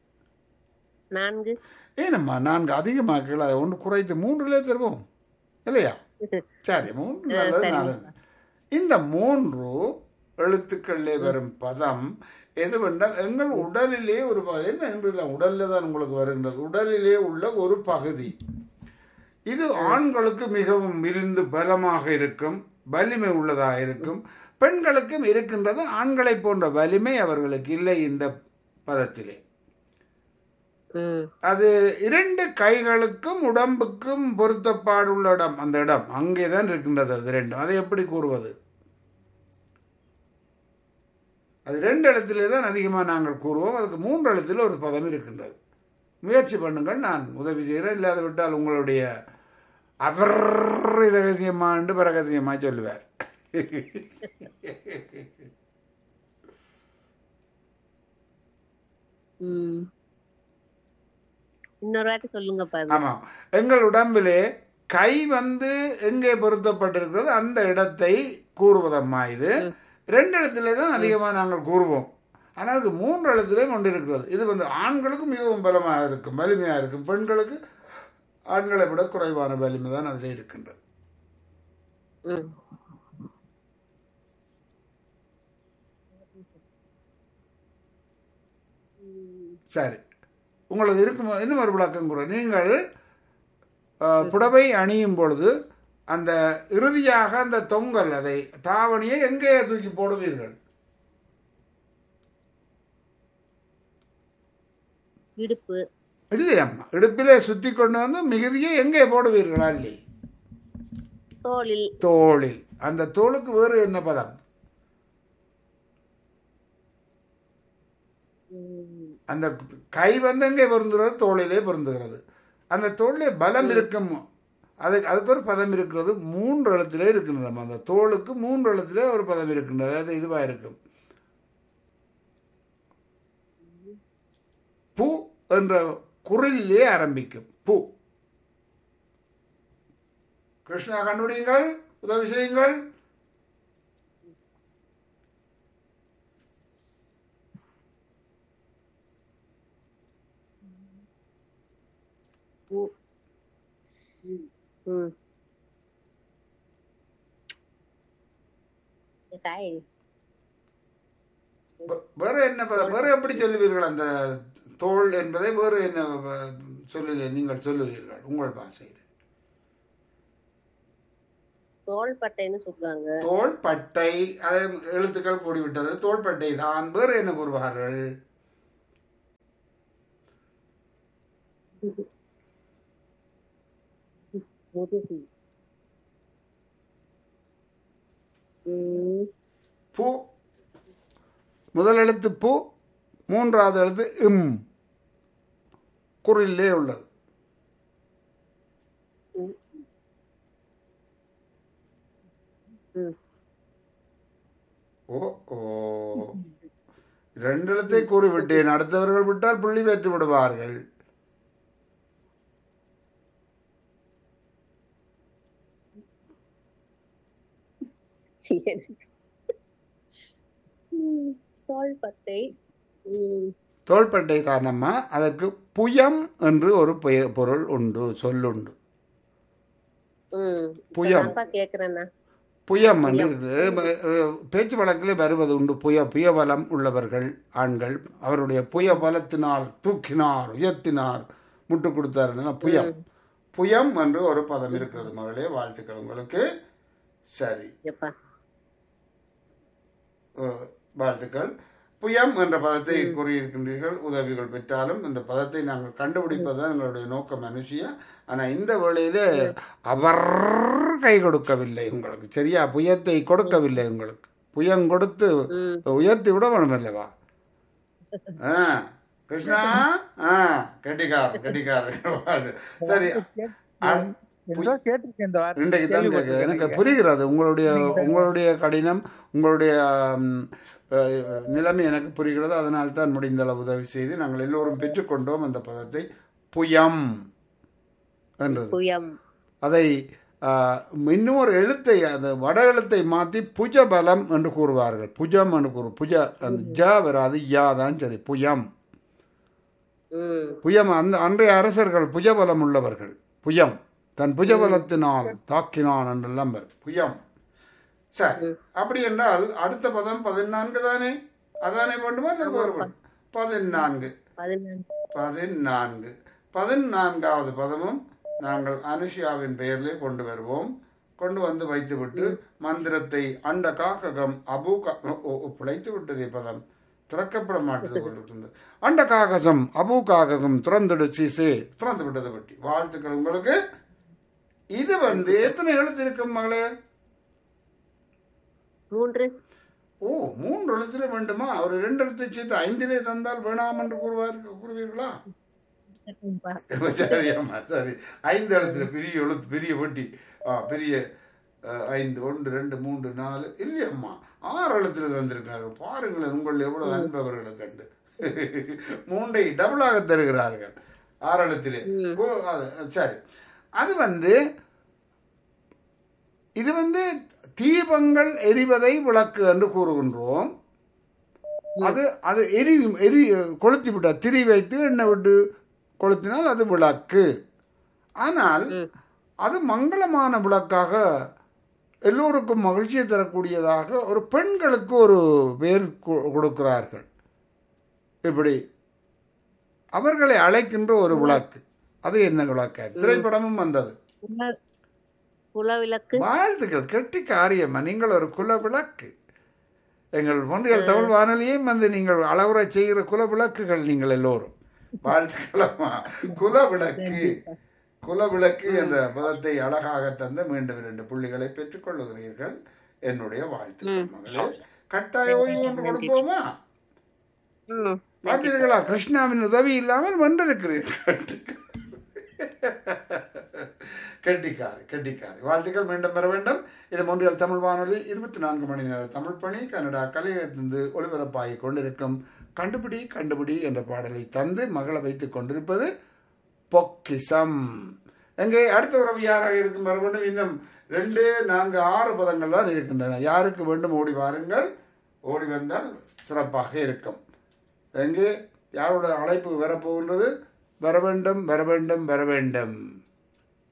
நான்கு
ஏனம்மா நான்கு அதிகமாக்கல அதை ஒன்று குறைத்து மூன்றுலே தருவோம் இல்லையா சரி மூன்று நல்லது நல்லது இந்த மூன்று எழுத்துக்களிலே வரும் பதம் எதுவென்றால் எங்கள் உடலிலே ஒரு பகுதி என்ன என்று இல்லை, உடலில் தான் உங்களுக்கு வருகின்றது உடலிலே உள்ள ஒரு பகுதி இது ஆண்களுக்கு மிகவும் விருந்து பலமாக இருக்கும் வலிமை உள்ளதாக இருக்கும் பெண்களுக்கும் இருக்கின்றது ஆண்களை போன்ற வலிமை அவர்களுக்கு இல்லை இந்த பதத்திலே
ம்
அது இரண்டு கைகளுக்கும் உடம்புக்கும் பொருத்தப்பாடுள்ள இடம் அந்த இடம் அங்கேதான் இருக்கின்றது அது ரெண்டும் அதை எப்படி கூறுவது அது ரெண்டு இடத்திலே தான் அதிகமாக நாங்கள் கூறுவோம் அதுக்கு மூன்று இடத்துல ஒரு பதம் இருக்கின்றது முயற்சி பண்ணுங்கள் நான் உதவி செய்கிறேன் இல்லாத விட்டால் உங்களுடைய அவர் ரகசியமாண்டு பரகசியமாக சொல்லுவார்
ம் இன்னொரு வாட்டி சொல்லுங்கப்பா அது
ஆமாம் எங்கள் உடம்பிலே கை வந்து எங்கே பொருத்தப்பட்டிருக்கிறது அந்த இடத்தை கூறுவதம்மா இது ரெண்டு இடத்துல தான் அதிகமாக நாங்கள் கூறுவோம் ஆனால் அது மூன்று இடத்திலே கொண்டு இருக்கிறது இது வந்து ஆண்களுக்கு மிகவும் பலமாக இருக்கும் வலிமையாக இருக்கும் பெண்களுக்கு ஆண்களை விட குறைவான வலிமை தான் அதில் இருக்கின்றது
ம்
சரி உங்களுக்கு இருக்கும் இன்னும் ஒரு விளக்கம் கூட நீங்கள் அஹ், புடவை அணியும் பொழுது அந்த இறுதியாக அந்த தொங்கல் அதை தாவணியை எங்கே தூக்கி போடுவீர்கள்
இடுப்பு
இல்லையம்மா இடுப்பிலே சுத்தி கொண்டு வந்து மிகுதியை எங்கே போடுவீர்களா இல்லை
தோளில்
தோளில் அந்த தோளுக்கு வேறு என்ன பதம்
ம்,
அந்த கை வந்து எங்கே பொருந்துகிறது தோளிலே பொருந்துகிறது அந்த தோளிலே பலம் இருக்கும் அதுக்கு அதுக்கு ஒரு பதம் இருக்கிறது மூன்று எழுத்திலே இருக்கின்றது அந்த தோளுக்கு மூன்று எழுத்திலே ஒரு பதம் இருக்கின்றது அது இதுவாக இருக்கும் பூ என்ற குரலிலே ஆரம்பிக்கும் பூ கிருஷ்ணா கண்டுபிடிங்கள் உதவி செய்யுங்கள்
பூ. ம், ம் தாய்
வே- வேற என்ன பதம் வேற எப்படி சொல்லுவீர்கள் அந்த தோல் என்பதை வேறு என்ன வ- சொல்லு நீங்கள் சொல்லுவீர்கள் உங்கள் பாஷையில்
தோள்பட்டைன்னு சொல்லுவாங்க
தோள் பட்டை அது எழுத்துக்கள் கூடிவிட்டது தோள்பட்டை தான் வேறு என்ன கூறுவார்கள்
முதுகு உம்
பூ முதல் எழுத்து பூ மூன்றாவது எழுத்து இம் குரிலே உள்ளது
உம்
ஓ ஓ ரெண்டு எழுத்தை கூறிவிட்டேன் அடுத்தவர்கள் விட்டால் புள்ளி பெற்று விடுவார்கள்
எனக்கு உம் தோள்பட்டை உம்
தோள்பட்டை காரணமா அதற்கு புயம் என்று ஒரு பெயர் பொருள் உண்டு சொல்லுண்டு
உம்
புயம்.
அப்பா கேக்குறேன்னா
புயம் என்று இருக்குது. அஹ், பேச்சு வழக்கில் வருவது உண்டு புய புயபலம் உள்ளவர்கள் ஆண்கள் அவருடைய புய பலத்தினால் தூக்கினார் உயர்த்தினார் முட்டு கொடுத்தார் புயம் புயம் என்று ஒரு பதம் இருக்கிறது மகளே வாழ்த்துக்கள் உங்களுக்கு சரி
எப்பா
அஹ், வாழ்த்துக்கள் புயம் என்ற பதத்தை கூறியிருக்கின்றீர்கள் உதவிகள் பெற்றாலும் இந்த பதத்தை நாங்கள் கண்டுபிடிப்பதுதான் எங்களுடைய நோக்கம் அனுஷியா ஆனால் இந்த வேளையிலே அவர் கை கொடுக்கவில்லை உங்களுக்கு சரியா புயத்தை கொடுக்கவில்லை உங்களுக்கு புயம் கொடுத்து உயர்த்தி விட வேணும் அல்லவா ஆ கிருஷ்ணா ஆ கெட்டிக்காரன் கெட்டிக்காரன் சரி அ-
ஏதோ கேட்டிருக்கேன் இந்த வார்த்தை
இன்றைக்கு தான் கேட்குது எனக்கு
கேள்விப்பட்டிருக்கேன்.
புரிகிறது உங்களுடைய உங்களுடைய கடினம் உங்களுடைய ம், அஹ், நிலைமை எனக்கு புரிகிறது அதனால் தான் முடிந்த அளவு உதவி செய்து நாங்கள் எல்லோரும் பெற்றுக்கொண்டோம் அந்த பதத்தை புயம் என்றது
புயம்
அதை ஆஹ், இன்னும் ஒரு எழுத்தை அந்த வட எழுத்தை மாற்றி புஜபலம் என்று கூறுவார்கள் புஜம் என்று கூறு புஜ அந்த ஜ வராது யா தான் சரி புயம்
உம்
புயம் அந்த அன்றைய அரசர்கள் புஜபலம் உள்ளவர்கள் புயம் தன் புஜபலத்தினால் தாக்கினான் என்றெல்லாம் வரும் புயம் சரி அப்படி என்றால் அடுத்த பதம் பதினான்கு தானே அதானே வேண்டுமா அல்லது வேறு வேண்டுமா? பதினான்கு
பதினான்கு
பதினான்கு பதினான்காவது பதமும் நாங்கள் அனுஷியாவின் பெயரிலே கொண்டு வருவோம் கொண்டு வந்து வைத்துவிட்டு மந்திரத்தை அண்ட காக்ககம் அபு கா- ஓ, ஓ, பிழைத்து விட்டதே பதம் திறக்கப்பட மாட்டது போட்டிருக்கின்றது அண்ட காகசம் அபு காககம் திறந்துடு சீசே திறந்து விட்டது பட்டி வாழ்த்துக்கள் உங்களுக்கு இது வந்து எத்தனை எழுத்து இருக்கும் மகளே
மூன்று
ஓ மூன்று எழுத்துல வேண்டுமா அவர் ரெண்டு எழுத்தை சேர்த்து ஐந்திலே தந்தால் வேணாம் என்று கூறுவார் கூறுவீர்களா சரி அம்மா சரி ஐந்து எழுத்துல பெரிய எழுத்து பெரிய வட்டி ஆ பெரிய அஹ், ஐந்து ஒன்று ரெண்டு மூன்று நாலு இல்லையம்மா ஆறு எழுத்துல தந்திருக்கிறாரு பாருங்களேன் உங்கள் எவ்வளவு அன்பவர்களை கண்டு மூன்றை டபுளாக தருகிறார்கள் ஆறு எழுத்திலே ஓ, அது- சரி அது வந்து இது வந்து தீபங்கள் எரிவதை விளக்கு என்று கூறுகின்றோம் அது அது எரி எரி கொளுத்தி விட்ட திரி வைத்து எண்ணெய் விட்டு கொளுத்தினால் அது விளக்கு ஆனால் அது மங்களமான விளக்காக எல்லோருக்கும் மகிழ்ச்சியை தரக்கூடியதாக ஒரு பெண்களுக்கு ஒரு பேர் கொ- கொடுக்கிறார்கள் இப்படி அவர்களை அழைக்கின்ற ஒரு விளக்கு அது என்ன விளக்கு திரைப்படமும் வந்தது
குல- குலவிளக்கு
வாழ்த்துக்கள் கெட்டி காரியம்மா நீங்கள் ஒரு குல விளக்கு எங்கள் ஒன்றியல் தமிழ் வானொலியையும் வந்து நீங்கள் அளவுரை செய்கிற குல விளக்குகள் நீங்கள் எல்லோரும் வாழ்த்துக்களம்மா குல விளக்கு குல விளக்கு என்ற பதத்தை அழகாக தந்த மீண்டும் இரண்டு புள்ளிகளை பெற்றுக் கொள்ளுகிறீர்கள் என்னுடைய வாழ்த்துக்கள் மகளே கட்டாய ஓய்வு ஒன்று கொடுப்போமா
ம்
பார்த்தீர்களா கிருஷ்ணாவின் உதவி இல்லாமல் வென்றிருக்கிறீர்கள் கெட்டிக்காரி கெட்டிக்காரி வாழ்த்துக்கள் மீண்டும் பெற வேண்டும் இது மொன்றியல் தமிழ் வானொலி இருபத்தி நான்கு மணி நேர தமிழ் பணி கனடா கலையிலிருந்து ஒளிபரப்பாகி கொண்டிருக்கும் கண்டுபிடி கண்டுபிடி என்ற பாடலை தந்து மகளை வைத்துக் கொண்டிருப்பது பொக்கிசம் எங்கே அடுத்த உறவு யாராக இருக்கும் வர வேண்டும் இன்னும் ரெண்டு நான்கு ஆறு பதங்கள் தான் இருக்கின்றன யாருக்கு வேண்டும் ஓடி வாருங்கள் ஓடி வந்தால் சிறப்பாக இருக்கும் எங்கே யாரோட அழைப்பு வரப்போகின்றது வர வேண்டும் வர வேண்டும் வர வேண்டும்